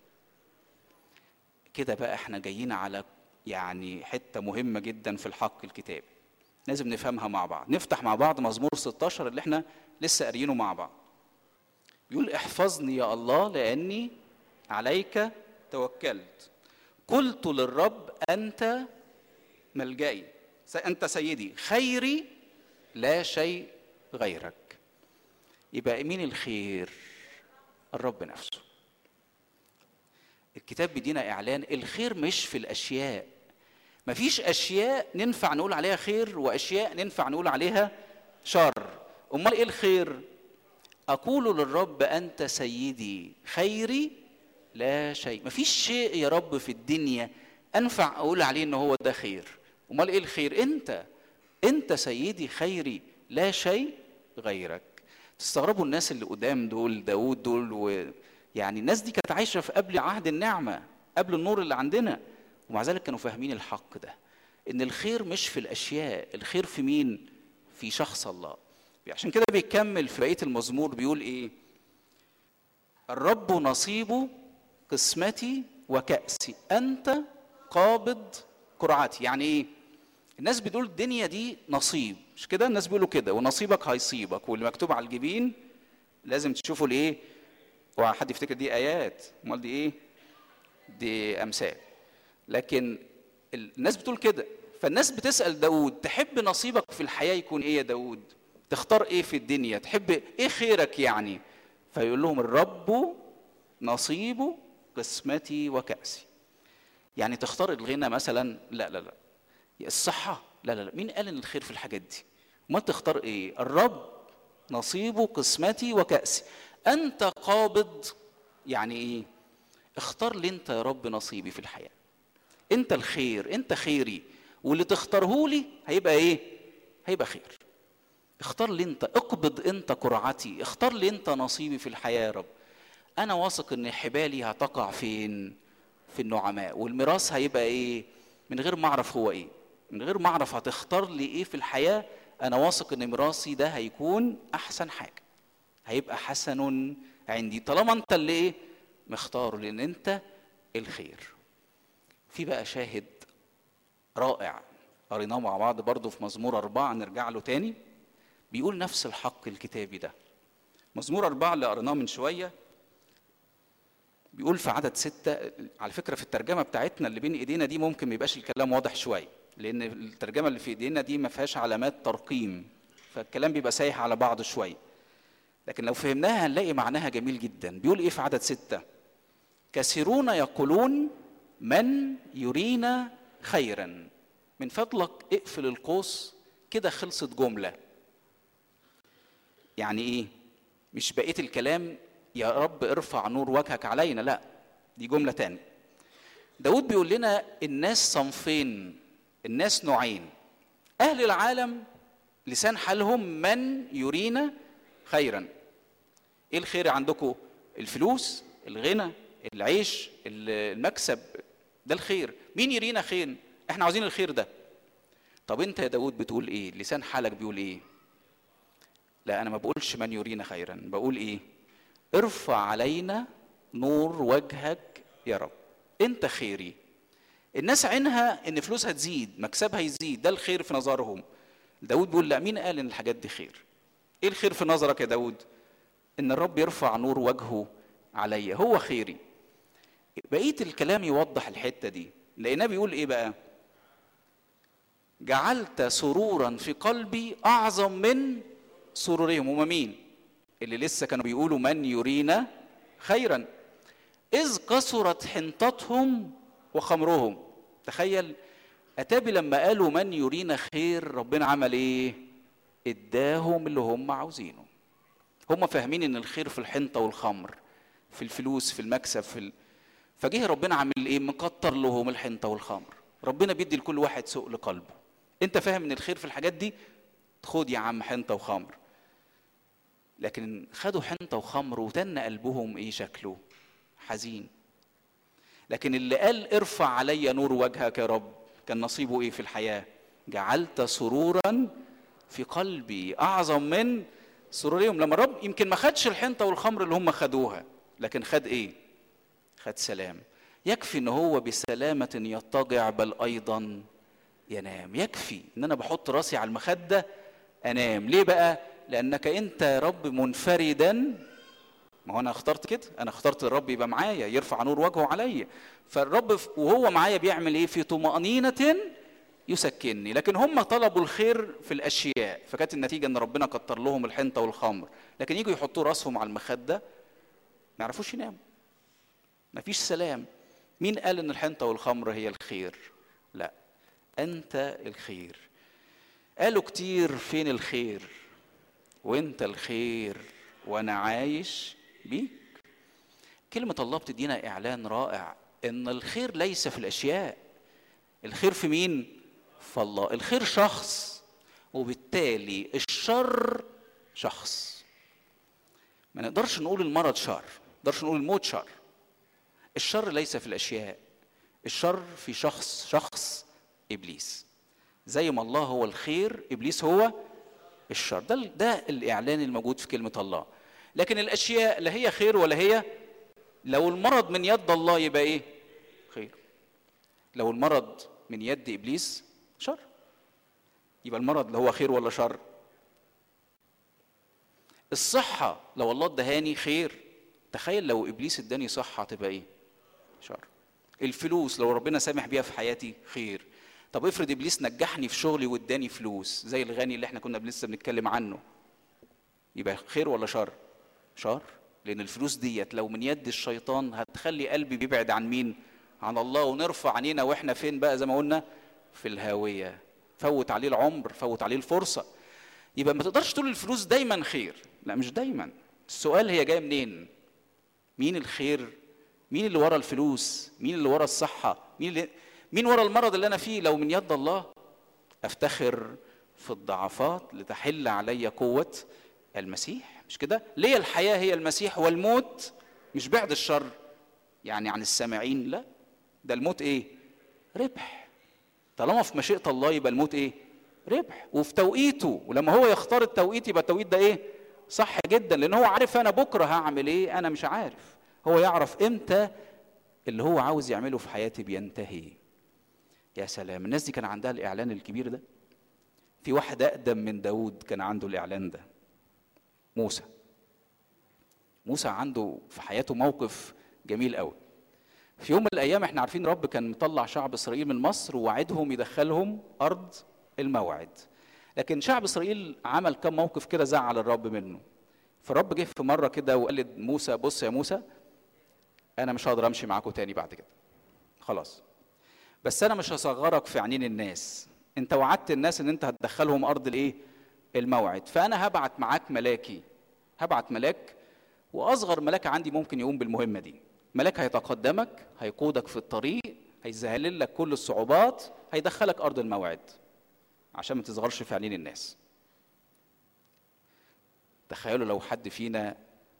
كده بقى احنا جايين على يعني حته مهمه جدا في الحق الكتابي لازم نفهمها مع بعض نفتح مع بعض مزمور 16 اللي احنا لسه قاريينه مع بعض بيقول احفظني يا الله لاني عليك توكلت قلت للرب انت ملجئي س- انت سيدي خيري لا شيء غيرك يبقى مين الخير الرب نفسه الكتاب بيدينا اعلان الخير مش في الاشياء مفيش اشياء ننفع نقول عليها خير واشياء ننفع نقول عليها شر امال ايه الخير اقول للرب انت سيدي خيري لا شيء مفيش شيء يا رب في الدنيا انفع اقول عليه ان هو ده خير امال ايه الخير انت انت سيدي خيري لا شيء غيرك تستغربوا الناس اللي قدام دول داود دول ويعني الناس دي كانت عايشه في قبل عهد النعمه قبل النور اللي عندنا ومع ذلك كانوا فاهمين الحق ده ان الخير مش في الاشياء الخير في مين في شخص الله عشان كده بيكمل في بقيه المزمور بيقول ايه الرب نصيب قسمتي وكأسي أنت قابض قرعتي يعني إيه؟ الناس بتقول الدنيا دي نصيب مش كده الناس بيقولوا كده ونصيبك هيصيبك واللي مكتوب على الجبين لازم تشوفوا الايه وحد يفتكر دي ايات امال دي ايه دي امثال لكن الناس بتقول كده فالناس بتسال داود تحب نصيبك في الحياه يكون ايه يا داود تختار ايه في الدنيا تحب ايه خيرك يعني فيقول لهم الرب نصيب قسمتي وكأسي يعني تختار الغنى مثلا لا لا لا الصحة لا لا لا مين قال ان الخير في الحاجات دي ما تختار ايه الرب نصيب قسمتي وكأسي انت قابض يعني ايه اختار لي انت يا رب نصيبي في الحياة انت الخير انت خيري واللي تختاره لي هيبقى ايه هيبقى خير اختار لي انت اقبض انت قرعتي اختار لي انت نصيبي في الحياة يا رب انا واثق ان حبالي هتقع فين في النعماء والميراث هيبقى ايه من غير ما اعرف هو ايه من غير ما اعرف هتختار لي ايه في الحياه انا واثق ان ميراثي ده هيكون احسن حاجه هيبقى حسن عندي طالما انت اللي ايه مختاره لان انت الخير في بقى شاهد رائع قريناه مع بعض برضه في مزمور أربعة نرجع له تاني بيقول نفس الحق الكتابي ده مزمور أربعة اللي قريناه من شوية بيقول في عدد ستة على فكرة في الترجمة بتاعتنا اللي بين ايدينا دي ممكن ما يبقاش الكلام واضح شوية لأن الترجمة اللي في ايدينا دي ما فيهاش علامات ترقيم فالكلام بيبقى سايح على بعض شوية لكن لو فهمناها هنلاقي معناها جميل جدا بيقول ايه في عدد ستة كثيرون يقولون من يرينا خيرا من فضلك اقفل القوس كده خلصت جملة يعني ايه مش بقية الكلام يا رب ارفع نور وجهك علينا لا دي جملة تانية داود بيقول لنا الناس صنفين الناس نوعين أهل العالم لسان حالهم من يرينا خيرا ايه الخير عندكم الفلوس الغنى العيش المكسب ده الخير مين يرينا خير احنا عاوزين الخير ده طب انت يا داود بتقول ايه لسان حالك بيقول ايه لا انا ما بقولش من يرينا خيرا بقول ايه ارفع علينا نور وجهك يا رب انت خيري الناس عينها ان فلوسها تزيد مكسبها يزيد ده الخير في نظرهم داود بيقول لا مين قال ان الحاجات دي خير ايه الخير في نظرك يا داود ان الرب يرفع نور وجهه عليا هو خيري بقيه الكلام يوضح الحته دي لقيناه بيقول ايه بقى جعلت سرورا في قلبي اعظم من سرورهم هم مين اللي لسه كانوا بيقولوا من يرينا خيرا اذ كثرت حنطتهم وخمرهم تخيل اتابي لما قالوا من يرينا خير ربنا عمل ايه اداهم اللي هم عاوزينه هم فاهمين ان الخير في الحنطه والخمر في الفلوس في المكسب في ال... فجه ربنا عامل ايه مكتر لهم الحنطه والخمر ربنا بيدي لكل واحد سوق لقلبه انت فاهم ان الخير في الحاجات دي خد يا عم حنطه وخمر لكن خدوا حنطه وخمر وتن قلبهم ايه شكله حزين لكن اللي قال ارفع علي نور وجهك يا رب كان نصيبه ايه في الحياه جعلت سرورا في قلبي اعظم من سرورهم لما الرب يمكن ما خدش الحنطه والخمر اللي هم خدوها لكن خد ايه خد سلام يكفي ان هو بسلامه يضطجع بل ايضا ينام يكفي ان انا بحط راسي على المخده انام ليه بقى لانك انت يا رب منفردا ما هو انا اخترت كده انا اخترت الرب يبقى معايا يرفع نور وجهه عليا فالرب وهو معايا بيعمل ايه في طمانينه يسكنني لكن هم طلبوا الخير في الاشياء فكانت النتيجه ان ربنا كتر لهم الحنطه والخمر لكن يجوا يحطوا راسهم على المخده ما يعرفوش يناموا ما فيش سلام مين قال ان الحنطه والخمر هي الخير لا انت الخير قالوا كتير فين الخير وانت الخير وانا عايش بيك كلمة الله بتدينا إعلان رائع إن الخير ليس في الأشياء الخير في مين؟ في الله الخير شخص وبالتالي الشر شخص ما نقدرش نقول المرض شر ما نقدرش نقول الموت شر الشر ليس في الأشياء الشر في شخص شخص إبليس زي ما الله هو الخير إبليس هو الشر ده ده الإعلان الموجود في كلمة الله لكن الاشياء لا هي خير ولا هي لو المرض من يد الله يبقى ايه خير لو المرض من يد ابليس شر يبقى المرض اللي هو خير ولا شر الصحة لو الله ادهاني خير تخيل لو ابليس اداني صحة تبقى ايه شر الفلوس لو ربنا سامح بيها في حياتي خير طب افرض ابليس نجحني في شغلي واداني فلوس زي الغني اللي احنا كنا لسه بنتكلم عنه يبقى خير ولا شر شر لان الفلوس ديت لو من يد الشيطان هتخلي قلبي بيبعد عن مين عن الله ونرفع عينينا واحنا فين بقى زي ما قلنا في الهاويه فوت عليه العمر فوت عليه الفرصه يبقى ما تقدرش تقول الفلوس دايما خير لا مش دايما السؤال هي جايه منين مين الخير مين اللي ورا الفلوس مين اللي ورا الصحه مين اللي مين ورا المرض اللي انا فيه لو من يد الله افتخر في الضعفات لتحل علي قوه المسيح مش كده ليه الحياة هي المسيح والموت مش بعد الشر يعني عن السامعين لا ده الموت ايه ربح طالما في مشيئة الله يبقى الموت ايه ربح وفي توقيته ولما هو يختار التوقيت يبقى التوقيت ده ايه صح جدا لان هو عارف انا بكره هعمل ايه انا مش عارف هو يعرف امتى اللي هو عاوز يعمله في حياتي بينتهي يا سلام الناس دي كان عندها الاعلان الكبير ده في واحد اقدم من داود كان عنده الاعلان ده موسى موسى عنده في حياته موقف جميل قوي في يوم من الايام احنا عارفين رب كان مطلع شعب اسرائيل من مصر ووعدهم يدخلهم ارض الموعد لكن شعب اسرائيل عمل كم موقف كده زعل الرب منه فالرب جه في مره كده وقال لموسى بص يا موسى انا مش هقدر امشي معاكم تاني بعد كده خلاص بس انا مش هصغرك في عينين الناس انت وعدت الناس ان انت هتدخلهم ارض الايه الموعد فانا هبعت معاك ملاكي هبعت ملاك واصغر ملاك عندي ممكن يقوم بالمهمه دي ملاك هيتقدمك هيقودك في الطريق هيسهل لك كل الصعوبات هيدخلك ارض الموعد عشان ما تصغرش في عينين الناس تخيلوا لو حد فينا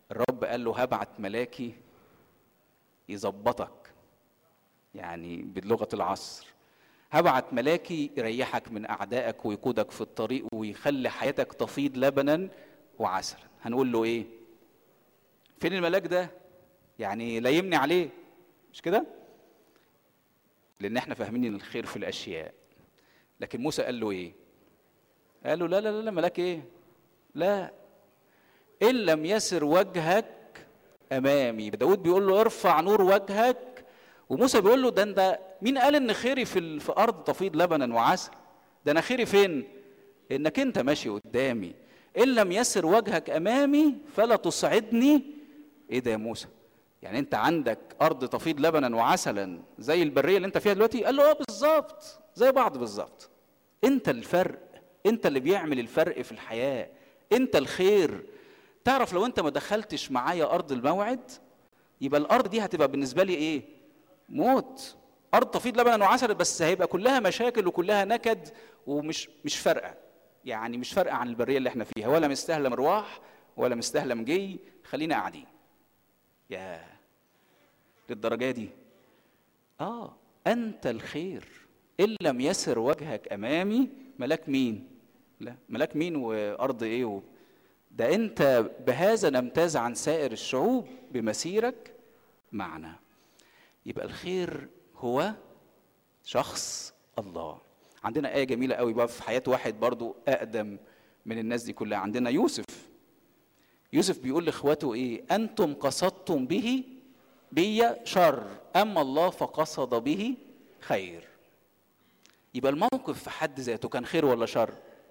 الرب قال له هبعت ملاكي يظبطك يعني بلغه العصر هبعت ملاكي يريحك من اعدائك ويقودك في الطريق ويخلي حياتك تفيض لبنا وعسلا هنقول له ايه فين الملاك ده يعني لا يمني عليه مش كده لان احنا فاهمين ان الخير في الاشياء لكن موسى قال له ايه قال له لا لا لا ملاك ايه لا ان لم يسر وجهك امامي داود بيقول له ارفع نور وجهك وموسى بيقول له ده انت مين قال ان خيري في في ارض تفيض لبنا وعسل ده انا خيري فين انك انت ماشي قدامي ان لم يسر وجهك امامي فلا تصعدني ايه ده يا موسى يعني انت عندك ارض تفيض لبنا وعسلا زي البريه اللي انت فيها دلوقتي قال له اه بالظبط زي بعض بالظبط انت الفرق انت اللي بيعمل الفرق في الحياه انت الخير تعرف لو انت ما دخلتش معايا ارض الموعد يبقى الارض دي هتبقى بالنسبه لي ايه موت ارض تفيض لبنا وعسل بس هيبقى كلها مشاكل وكلها نكد ومش مش فارقه يعني مش فارقه عن البريه اللي احنا فيها ولا مستاهله مروح ولا مستاهله مجي خلينا قاعدين يا للدرجه دي اه انت الخير ان لم يسر وجهك امامي ملاك مين لا ملاك مين وارض ايه و... ده انت بهذا نمتاز عن سائر الشعوب بمسيرك معنا يبقى الخير هو شخص الله عندنا آية جميلة قوي بقى في حياة واحد برضو أقدم من الناس دي كلها عندنا يوسف يوسف بيقول لاخواته ايه انتم قصدتم به بي شر اما الله فقصد به خير يبقى الموقف في حد ذاته كان خير ولا شر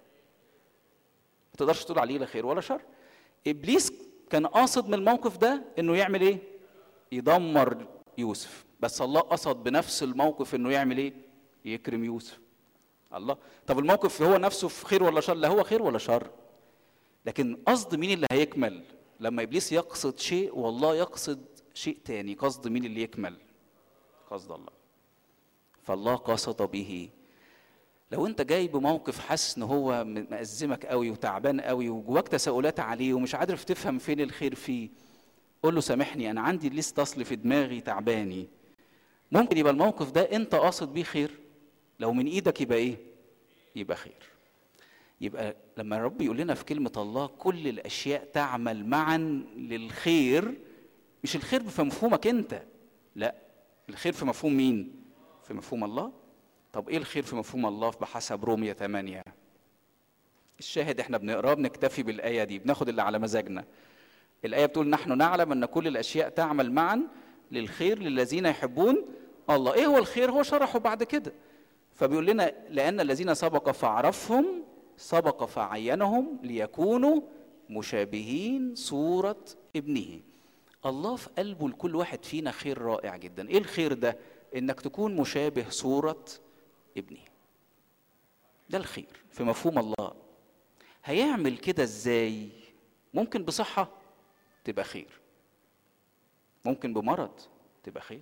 ما تقدرش تقول عليه لا خير ولا شر ابليس كان قاصد من الموقف ده انه يعمل ايه يدمر يوسف بس الله قصد بنفس الموقف انه يعمل ايه يكرم يوسف الله طب الموقف هو نفسه في خير ولا شر لا هو خير ولا شر لكن قصد مين اللي هيكمل لما ابليس يقصد شيء والله يقصد شيء تاني قصد مين اللي يكمل قصد الله فالله قصد به لو انت جاي بموقف حاسس ان هو مأزمك قوي وتعبان قوي وجواك تساؤلات عليه ومش عارف تفهم فين الخير فيه قول له سامحني انا عندي لسه اصل في دماغي تعباني ممكن يبقى الموقف ده انت قاصد بيه خير لو من ايدك يبقى ايه يبقى خير يبقى لما الرب يقول لنا في كلمة الله كل الأشياء تعمل معا للخير مش الخير في مفهومك أنت لا الخير في مفهوم مين؟ في مفهوم الله طب إيه الخير في مفهوم الله بحسب رومية 8 الشاهد احنا بنقراه بنكتفي بالآية دي بناخد اللي على مزاجنا الآية بتقول نحن نعلم أن كل الأشياء تعمل معا للخير للذين يحبون الله إيه هو الخير هو شرحه بعد كده فبيقول لنا لأن الذين سبق فعرفهم سبق فعينهم ليكونوا مشابهين صورة ابنه الله في قلبه لكل واحد فينا خير رائع جدا ايه الخير ده انك تكون مشابه صورة ابنه ده الخير في مفهوم الله هيعمل كده ازاي ممكن بصحة تبقى خير ممكن بمرض تبقى خير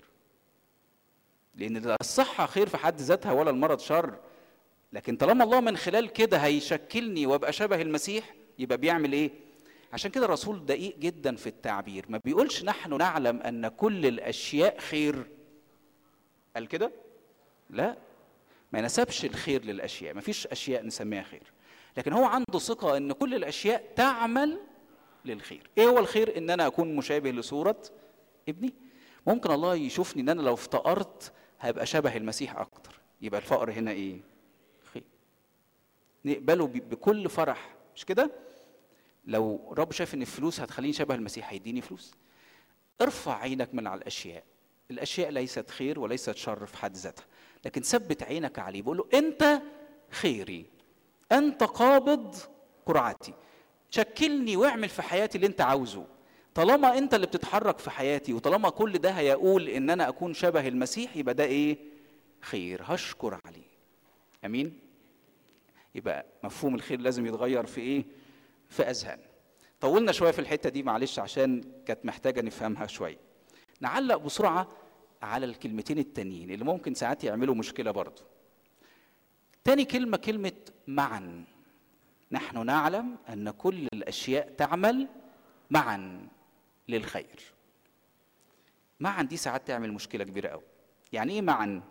لان لا الصحة خير في حد ذاتها ولا المرض شر لكن طالما الله من خلال كده هيشكلني وابقى شبه المسيح يبقى بيعمل ايه عشان كده الرسول دقيق جدا في التعبير ما بيقولش نحن نعلم ان كل الاشياء خير قال كده لا ما نسبش الخير للاشياء ما فيش اشياء نسميها خير لكن هو عنده ثقه ان كل الاشياء تعمل للخير ايه هو الخير ان انا اكون مشابه لصوره ابني ممكن الله يشوفني ان انا لو افتقرت هبقى شبه المسيح اكتر يبقى الفقر هنا ايه خير نقبله بكل فرح مش كده لو رب شايف ان الفلوس هتخليني شبه المسيح هيديني فلوس ارفع عينك من على الاشياء الاشياء ليست خير وليست شر في حد ذاتها لكن ثبت عينك عليه بقول له انت خيري انت قابض قرعتي شكلني واعمل في حياتي اللي انت عاوزه طالما انت اللي بتتحرك في حياتي وطالما كل ده هيقول ان انا اكون شبه المسيح يبقى ده ايه خير هشكر عليه امين يبقى مفهوم الخير لازم يتغير في ايه في اذهان طولنا شويه في الحته دي معلش عشان كانت محتاجه نفهمها شويه نعلق بسرعه على الكلمتين التانيين اللي ممكن ساعات يعملوا مشكله برضه تاني كلمه كلمه معا نحن نعلم ان كل الاشياء تعمل معا للخير معا دي ساعات تعمل مشكله كبيره قوي يعني ايه معا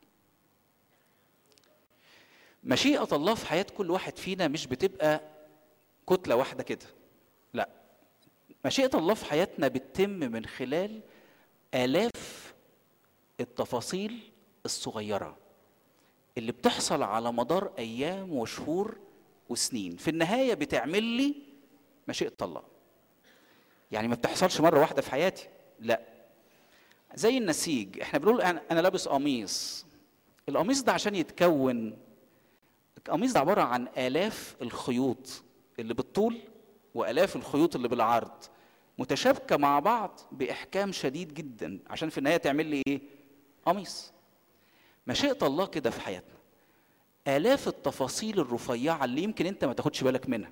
مشيئه الله في حياه كل واحد فينا مش بتبقى كتله واحده كده لا مشيئه الله في حياتنا بتتم من خلال الاف التفاصيل الصغيره اللي بتحصل على مدار ايام وشهور وسنين في النهايه بتعمل لي مشيئه الله يعني ما بتحصلش مره واحده في حياتي لا زي النسيج احنا بنقول انا أنا لابس قميص القميص ده عشان يتكون القميص ده عباره عن الاف الخيوط اللي بالطول والاف الخيوط اللي بالعرض متشابكه مع بعض باحكام شديد جدا عشان في النهايه تعمل لي ايه قميص مشيئه الله كده في حياتنا آلاف التفاصيل الرفيعة اللي يمكن أنت ما تاخدش بالك منها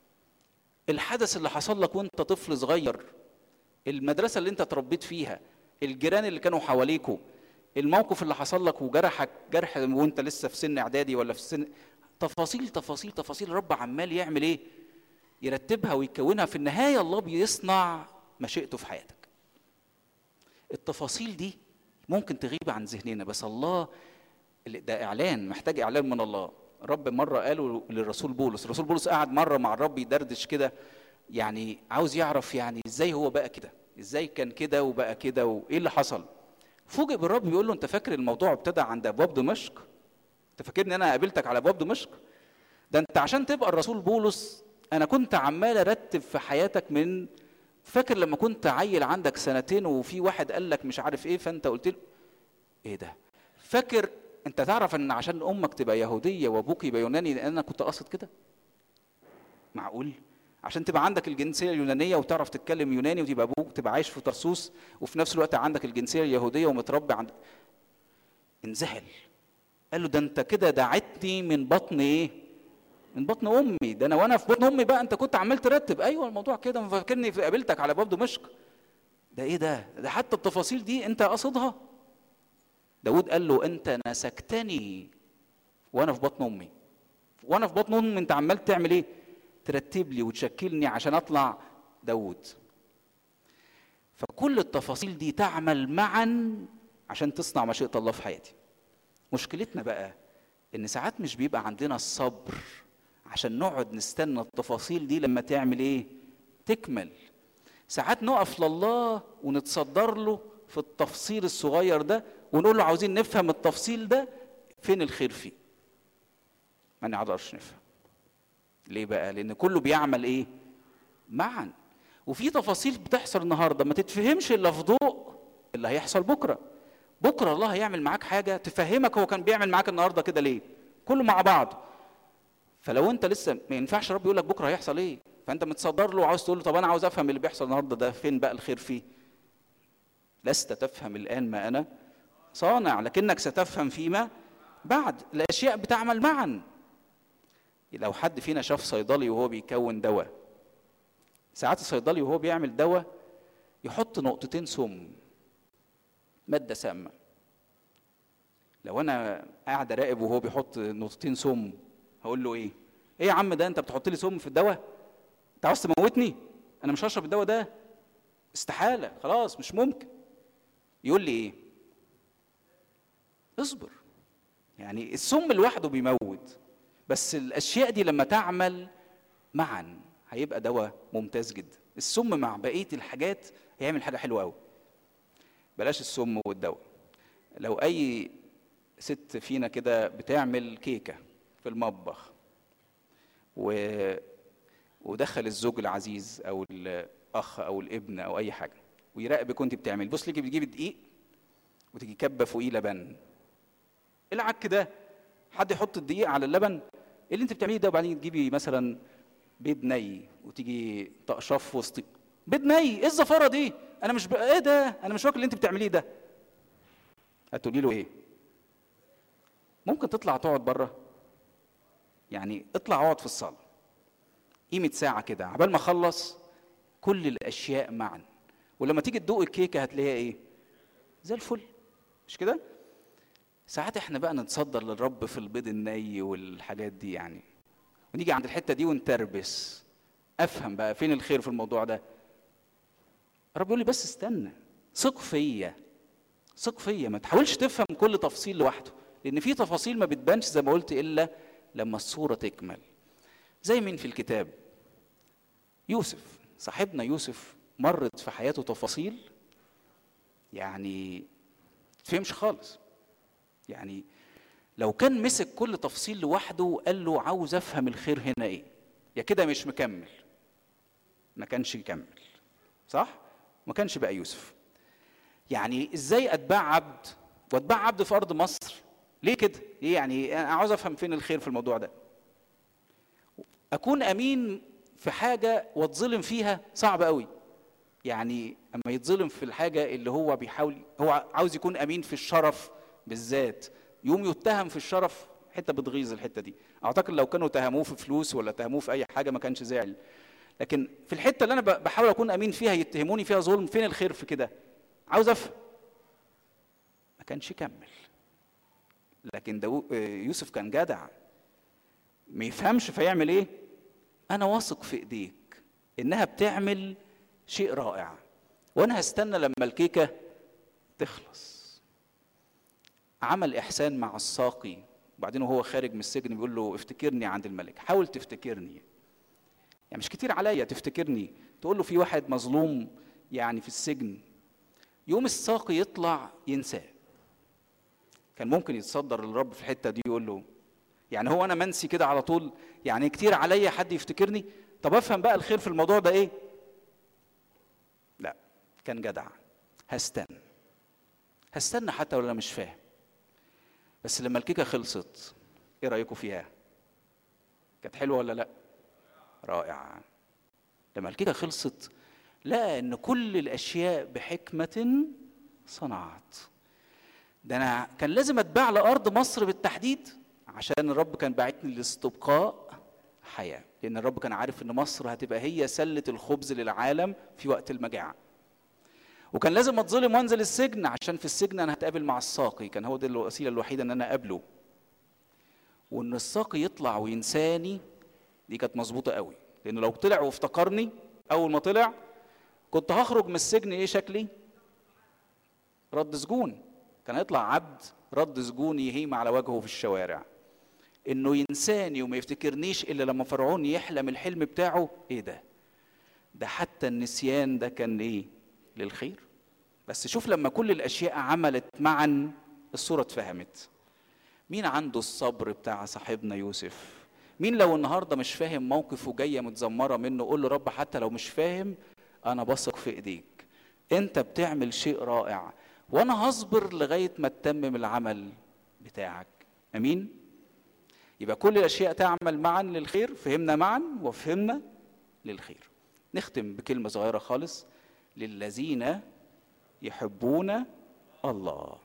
الحدث اللي حصل لك وأنت طفل صغير المدرسة اللي أنت اتربيت فيها الجيران اللي كانوا حواليكوا الموقف اللي حصل لك وجرحك جرح وأنت لسه في سن إعدادي ولا في سن تفاصيل تفاصيل تفاصيل رب عمال يعمل إيه يرتبها ويكونها في النهاية الله بيصنع مشيئته في حياتك التفاصيل دي ممكن تغيب عن ذهننا بس الله ده اعلان محتاج اعلان من الله رب مره قاله للرسول بولس الرسول بولس قعد مره مع الرب يدردش كده يعني عاوز يعرف يعني ازاي هو بقى كده ازاي كان كده وبقى كده وايه اللي حصل فوجئ بالرب بيقول له انت فاكر الموضوع ابتدى عند ابواب دمشق انت فاكرني انا قابلتك على ابواب دمشق ده انت عشان تبقى الرسول بولس انا كنت عمال ارتب في حياتك من فاكر لما كنت عيل عندك سنتين وفي واحد قال لك مش عارف ايه فانت قلت له ايه ده فاكر انت تعرف ان عشان امك تبقى يهوديه وابوك يبقى يوناني لان انا كنت قاصد كده معقول عشان تبقى عندك الجنسيه اليونانيه وتعرف تتكلم يوناني وتبقى ابوك تبقى عايش في طرسوس وفي نفس الوقت عندك الجنسيه اليهوديه ومتربي عند انذهل قال له ده انت كده دعتني من بطن ايه من بطن امي ده انا وانا في بطن امي بقى انت كنت عمال ترتب ايوه الموضوع كده مفكرني قابلتك على باب دمشق ده ايه ده ده حتى التفاصيل دي انت قاصدها داود قال له انت نسكتني وانا في بطن امي وانا في بطن امي انت عمال تعمل ايه ترتب لي وتشكلني عشان اطلع داود فكل التفاصيل دي تعمل معا عشان تصنع مشيئه الله في حياتي مشكلتنا بقى ان ساعات مش بيبقى عندنا الصبر عشان نقعد نستنى التفاصيل دي لما تعمل ايه تكمل ساعات نقف لله ونتصدر له في التفصيل الصغير ده ونقول له عاوزين نفهم التفصيل ده فين الخير فيه ما نقدرش نفهم ليه بقى لان كله بيعمل ايه معا وفي تفاصيل بتحصل النهارده ما تتفهمش الا في ضوء اللي هيحصل بكره بكره الله هيعمل معاك حاجه تفهمك هو كان بيعمل معاك النهارده كده ليه كله مع بعض فلو انت لسه ما ينفعش رب يقول لك بكره هيحصل ايه فانت متصدر له وعاوز تقول له طب انا عاوز افهم اللي بيحصل النهارده ده فين بقى الخير فيه لست تفهم الان ما انا صانع لكنك ستفهم فيما بعد الاشياء بتعمل معا لو حد فينا شاف صيدلي وهو بيكون دواء ساعات الصيدلي وهو بيعمل دواء يحط نقطتين سم ماده سامه لو انا قاعد اراقب وهو بيحط نقطتين سم هقول له ايه ايه يا عم ده انت بتحط لي سم في الدواء انت عاوز تموتني انا مش هشرب الدواء ده استحاله خلاص مش ممكن يقول لي ايه اصبر يعني السم لوحده بيموت بس الاشياء دي لما تعمل معا هيبقى دواء ممتاز جدا السم مع بقيه الحاجات هيعمل حاجه حلوه قوي بلاش السم والدواء لو اي ست فينا كده بتعمل كيكه في المطبخ و ودخل الزوج العزيز او الاخ او الابن او اي حاجه ويراقبك وانت بتعمل بص ليكي بتجيبي دقيق وتيجي كبه فوقيه لبن العك ده حد يحط الدقيق على اللبن ايه اللي انت بتعمليه ده وبعدين تجيبي مثلا بيض ني وتيجي تقشف وسط بيض ني ايه الزفاره دي انا مش ب... ايه ده انا مش فاكر اللي انت بتعمليه ده هتقولي له ايه ممكن تطلع تقعد بره يعني اطلع اقعد في الصاله قيمه ساعه كده عبال ما اخلص كل الاشياء معا ولما تيجي تدوق الكيكه هتلاقيها ايه زي الفل مش كده ساعات احنا بقى نتصدر للرب في البيض الني والحاجات دي يعني ونيجي عند الحته دي ونتربس افهم بقى فين الخير في الموضوع ده الرب يقول لي بس استنى ثق فيا ثق فيا ما تحاولش تفهم كل تفصيل لوحده لان في تفاصيل ما بتبانش زي ما قلت الا لما الصوره تكمل زي مين في الكتاب يوسف صاحبنا يوسف مرت في حياته تفاصيل يعني تفهمش خالص يعني لو كان مسك كل تفصيل لوحده وقال له عاوز افهم الخير هنا ايه يا كده مش مكمل ما كانش يكمل صح ما كانش بقى يوسف يعني ازاي اتباع عبد واتباع عبد في ارض مصر ليه كده ليه يعني انا عاوز افهم فين الخير في الموضوع ده اكون امين في حاجه واتظلم فيها صعب قوي يعني اما يتظلم في الحاجه اللي هو بيحاول هو عاوز يكون امين في الشرف بالذات يوم يتهم في الشرف حته بتغيظ الحته دي اعتقد لو كانوا تهموه في فلوس ولا تهموه في اي حاجه ما كانش زعل لكن في الحته اللي انا بحاول اكون امين فيها يتهموني فيها ظلم فين الخير في كده عاوز افهم ما كانش يكمل لكن داو... يوسف كان جدع ما يفهمش فيعمل ايه انا واثق في ايديك انها بتعمل شيء رائع وانا هستنى لما الكيكه تخلص عمل احسان مع الساقي وبعدين وهو خارج من السجن بيقول له افتكرني عند الملك حاول تفتكرني يعني مش كتير عليا تفتكرني تقول له في واحد مظلوم يعني في السجن يوم الساقي يطلع ينساه كان ممكن يتصدر للرب في الحته دي يقول له يعني هو انا منسي كده على طول يعني كتير عليا حد يفتكرني طب افهم بقى الخير في الموضوع ده ايه لا كان جدع هستنى هستنى حتى ولا مش فاهم بس لما الكيكه خلصت ايه رايكم فيها كانت حلوه ولا لا رائعه لما الكيكه خلصت لقى ان كل الاشياء بحكمه صنعت ده انا كان لازم اتباع لارض مصر بالتحديد عشان الرب كان باعتني لاستبقاء حياه لان الرب كان عارف ان مصر هتبقى هي سله الخبز للعالم في وقت المجاعه وكان لازم اتظلم وانزل السجن عشان في السجن انا هتقابل مع الساقي كان هو دي الوسيله الوحيده ان انا اقابله وان الساقي يطلع وينساني دي كانت مظبوطه قوي لانه لو طلع وافتكرني اول ما طلع كنت هخرج من السجن ايه شكلي رد سجون كان هيطلع عبد رد سجون يهيم على وجهه في الشوارع انه ينساني وما يفتكرنيش الا لما فرعون يحلم الحلم بتاعه ايه ده ده حتى النسيان ده كان ايه للخير بس شوف لما كل الاشياء عملت معا الصوره اتفهمت مين عنده الصبر بتاع صاحبنا يوسف مين لو النهارده مش فاهم موقف وجايه متذمره منه قول له رب حتى لو مش فاهم انا بثق في ايديك انت بتعمل شيء رائع وانا هصبر لغايه ما تتمم العمل بتاعك امين يبقى كل الاشياء تعمل معا للخير فهمنا معا وفهمنا للخير نختم بكلمه صغيره خالص للذين يحبون الله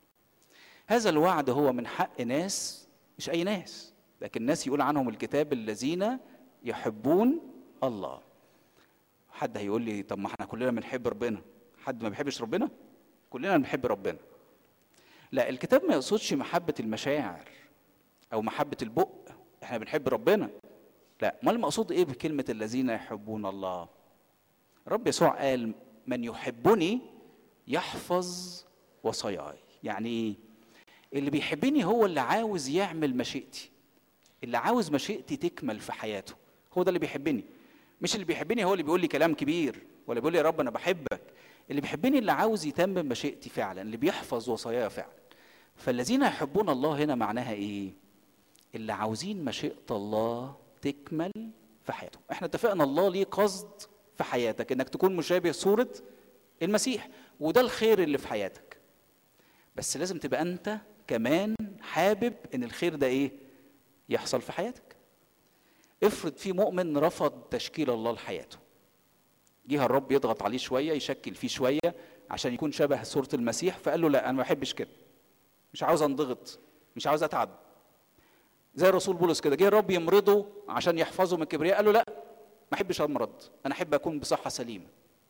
هذا الوعد هو من حق ناس مش اي ناس لكن الناس يقول عنهم الكتاب الذين يحبون الله حد هيقول لي طب ما احنا كلنا بنحب ربنا حد ما بيحبش ربنا كلنا بنحب ربنا لا الكتاب ما يقصدش محبة المشاعر أو محبة البق احنا بنحب ربنا لا ما المقصود ايه بكلمة الذين يحبون الله رب يسوع قال من يحبني يحفظ وصاياي يعني ايه اللي بيحبني هو اللي عاوز يعمل مشيئتي اللي عاوز مشيئتي تكمل في حياته هو ده اللي بيحبني مش اللي بيحبني هو اللي بيقول لي كلام كبير ولا بيقول لي يا رب انا بحبك اللي بيحبني اللي عاوز يتمم مشيئتي فعلا اللي بيحفظ وصاياي فعلا فالذين يحبون الله هنا معناها ايه اللي عاوزين مشيئة الله تكمل في حياته احنا اتفقنا الله ليه قصد في حياتك انك تكون مشابه صورة المسيح وده الخير اللي في حياتك بس لازم تبقى انت كمان حابب ان الخير ده ايه يحصل في حياتك افرض في مؤمن رفض تشكيل الله لحياته جه الرب يضغط عليه شويه يشكل فيه شويه عشان يكون شبه صوره المسيح فقال له لا انا ما بحبش كده مش عاوز انضغط مش عاوز اتعب زي الرسول بولس كده جه الرب يمرضه عشان يحفظه من الكبرياء قال له لا ما احبش امرض انا احب اكون بصحه سليمه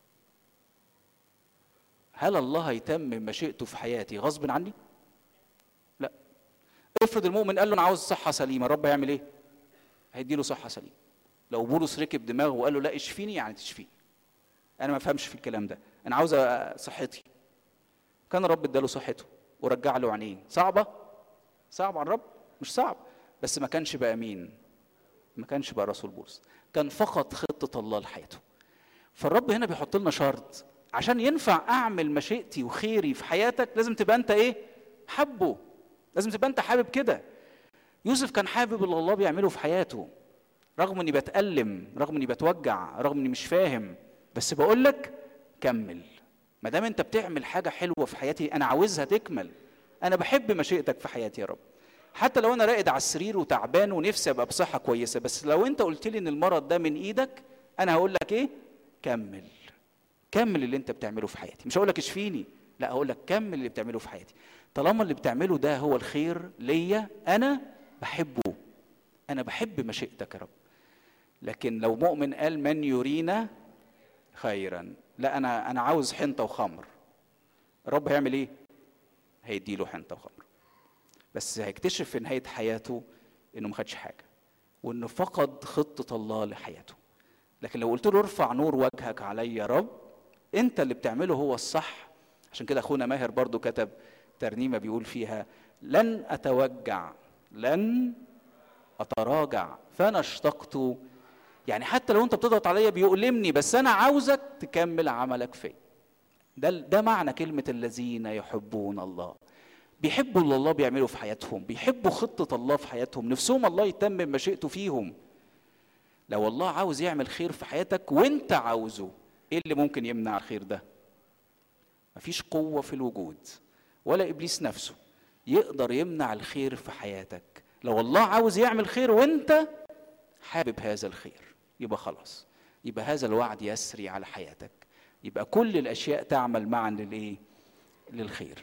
هل الله هيتمم مشيئته في حياتي غصب عني لا افرض المؤمن قال له انا عاوز صحه سليمه الرب هيعمل ايه هيديله صحه سليمه لو بولس ركب دماغه وقال له لا اشفيني يعني تشفيني انا ما افهمش في الكلام ده انا عاوز صحتي كان الرب اداله صحته ورجع له عينيه صعبه صعب على الرب مش صعب بس ما كانش بقى مين ما كانش بقى رسول بولس كان فقط خطه الله لحياته فالرب هنا بيحط لنا شرط عشان ينفع اعمل مشيئتي وخيري في حياتك لازم تبقى انت ايه حبه لازم تبقى انت حابب كده يوسف كان حابب اللي الله بيعمله في حياته رغم اني بتألم رغم اني بتوجع رغم اني مش فاهم بس بقول لك كمل ما دام انت بتعمل حاجه حلوه في حياتي انا عاوزها تكمل انا بحب مشيئتك في حياتي يا رب حتى لو انا راقد على السرير وتعبان ونفسي ابقى بصحه كويسه بس لو انت قلت لي ان المرض ده من ايدك انا هقول لك ايه كمل كمل اللي انت بتعمله في حياتي مش هقول لك اشفيني لا هقول لك كمل اللي بتعمله في حياتي طالما اللي بتعمله ده هو الخير ليا انا بحبه انا بحب مشيئتك يا رب لكن لو مؤمن قال من يرينا خيرا لا انا انا عاوز حنطه وخمر الرب هيعمل ايه هيديله حنطه وخمر بس هيكتشف في نهايه حياته انه ما خدش حاجه وانه فقد خطه الله لحياته لكن لو قلت له ارفع نور وجهك علي يا رب انت اللي بتعمله هو الصح عشان كده اخونا ماهر برضو كتب ترنيمه بيقول فيها لن اتوجع لن اتراجع فانا اشتقت يعني حتى لو انت بتضغط عليا بيؤلمني بس انا عاوزك تكمل عملك فيا ده ده معنى كلمه الذين يحبون الله بيحبوا اللي الله بيعمله في حياتهم بيحبوا خطه الله في حياتهم نفسهم الله يتمم مشيئته فيهم لو الله عاوز يعمل خير في حياتك وانت عاوزه ايه اللي ممكن يمنع الخير ده مفيش قوه في الوجود ولا ابليس نفسه يقدر يمنع الخير في حياتك لو الله عاوز يعمل خير وانت حابب هذا الخير يبقى خلاص يبقى هذا الوعد يسري على حياتك يبقى كل الاشياء تعمل معا للايه للخير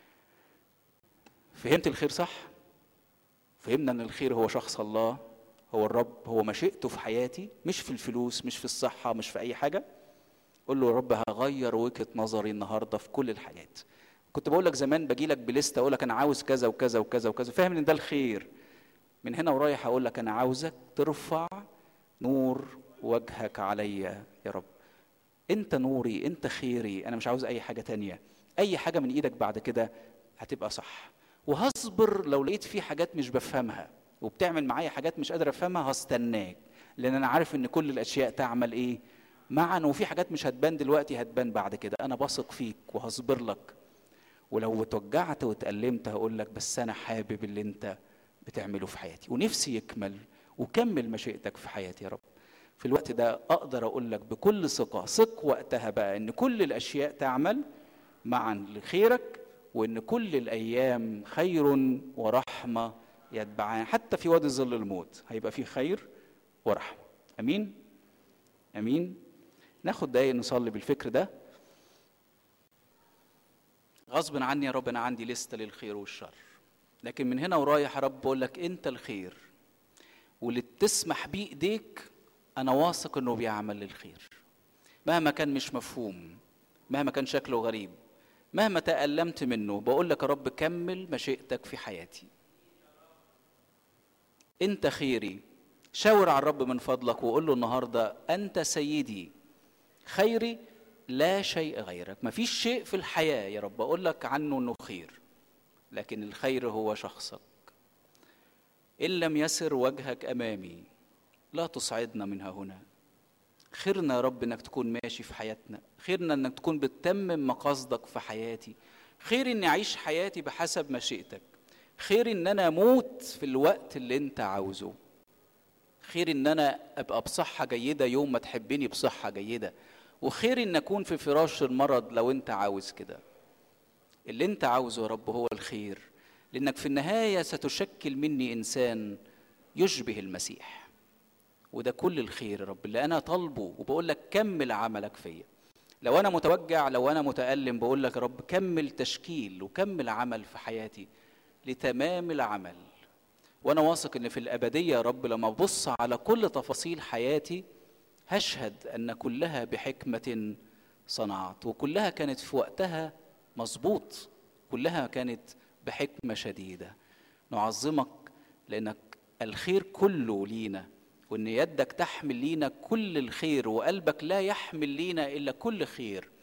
فهمت الخير صح فهمنا ان الخير هو شخص الله هو الرب هو مشيئته في حياتي مش في الفلوس مش في الصحة مش في أي حاجة قول له يا رب هغير وجهة نظري النهاردة في كل الحاجات كنت بقول لك زمان باجي لك بليستة أقول لك أنا عاوز كذا وكذا وكذا وكذا فاهم إن ده الخير من هنا ورايح أقول لك أنا عاوزك ترفع نور وجهك عليا يا رب أنت نوري أنت خيري أنا مش عاوز أي حاجة تانية أي حاجة من إيدك بعد كده هتبقى صح وهصبر لو لقيت في حاجات مش بفهمها وبتعمل معايا حاجات مش قادر افهمها هستناك لان انا عارف ان كل الاشياء تعمل ايه معا وفي حاجات مش هتبان دلوقتي هتبان بعد كده انا بثق فيك وهصبر لك ولو اتوجعت واتألمت هقول لك بس انا حابب اللي انت بتعمله في حياتي ونفسي يكمل وكمل مشيئتك في حياتي يا رب في الوقت ده اقدر اقول لك بكل ثقه ثق وقتها بقى ان كل الاشياء تعمل معا لخيرك وان كل الايام خير ورحمه يتبعان حتى في وادي ظل الموت هيبقى فيه خير ورحمه امين امين ناخد دقايق نصلي بالفكر ده غصب عني يا رب انا عندي لسته للخير والشر لكن من هنا ورايح يا رب بقول لك انت الخير واللي تسمح بيه ايديك انا واثق انه بيعمل للخير مهما كان مش مفهوم مهما كان شكله غريب مهما تألمت منه بقول لك يا رب كمل مشيئتك في حياتي انت خيري شاور على الرب من فضلك وقول له النهارده انت سيدي خيري لا شيء غيرك مفيش شيء في الحياه يا رب اقول لك عنه انه خير لكن الخير هو شخصك ان لم يسر وجهك امامي لا تصعدنا منها هنا خيرنا يا رب انك تكون ماشي في حياتنا خيرنا انك تكون بتتمم مقاصدك في حياتي خير اني اعيش حياتي بحسب مشيئتك خير ان انا اموت في الوقت اللي انت عاوزه خير ان انا ابقى بصحه جيده يوم ما تحبني بصحه جيده وخير ان اكون في فراش المرض لو انت عاوز كده اللي انت عاوزه يا رب هو الخير لانك في النهايه ستشكل مني انسان يشبه المسيح وده كل الخير يا رب اللي انا طالبه وبقول لك كمل عملك فيا لو انا متوجع لو انا متالم بقول لك يا رب كمل تشكيل وكمل عمل في حياتي لتمام العمل وانا واثق ان في الابديه يا رب لما ابص على كل تفاصيل حياتي هشهد ان كلها بحكمه صنعت وكلها كانت في وقتها مظبوط كلها كانت بحكمه شديده نعظمك لانك الخير كله لينا وان يدك تحمل لينا كل الخير وقلبك لا يحمل لينا الا كل خير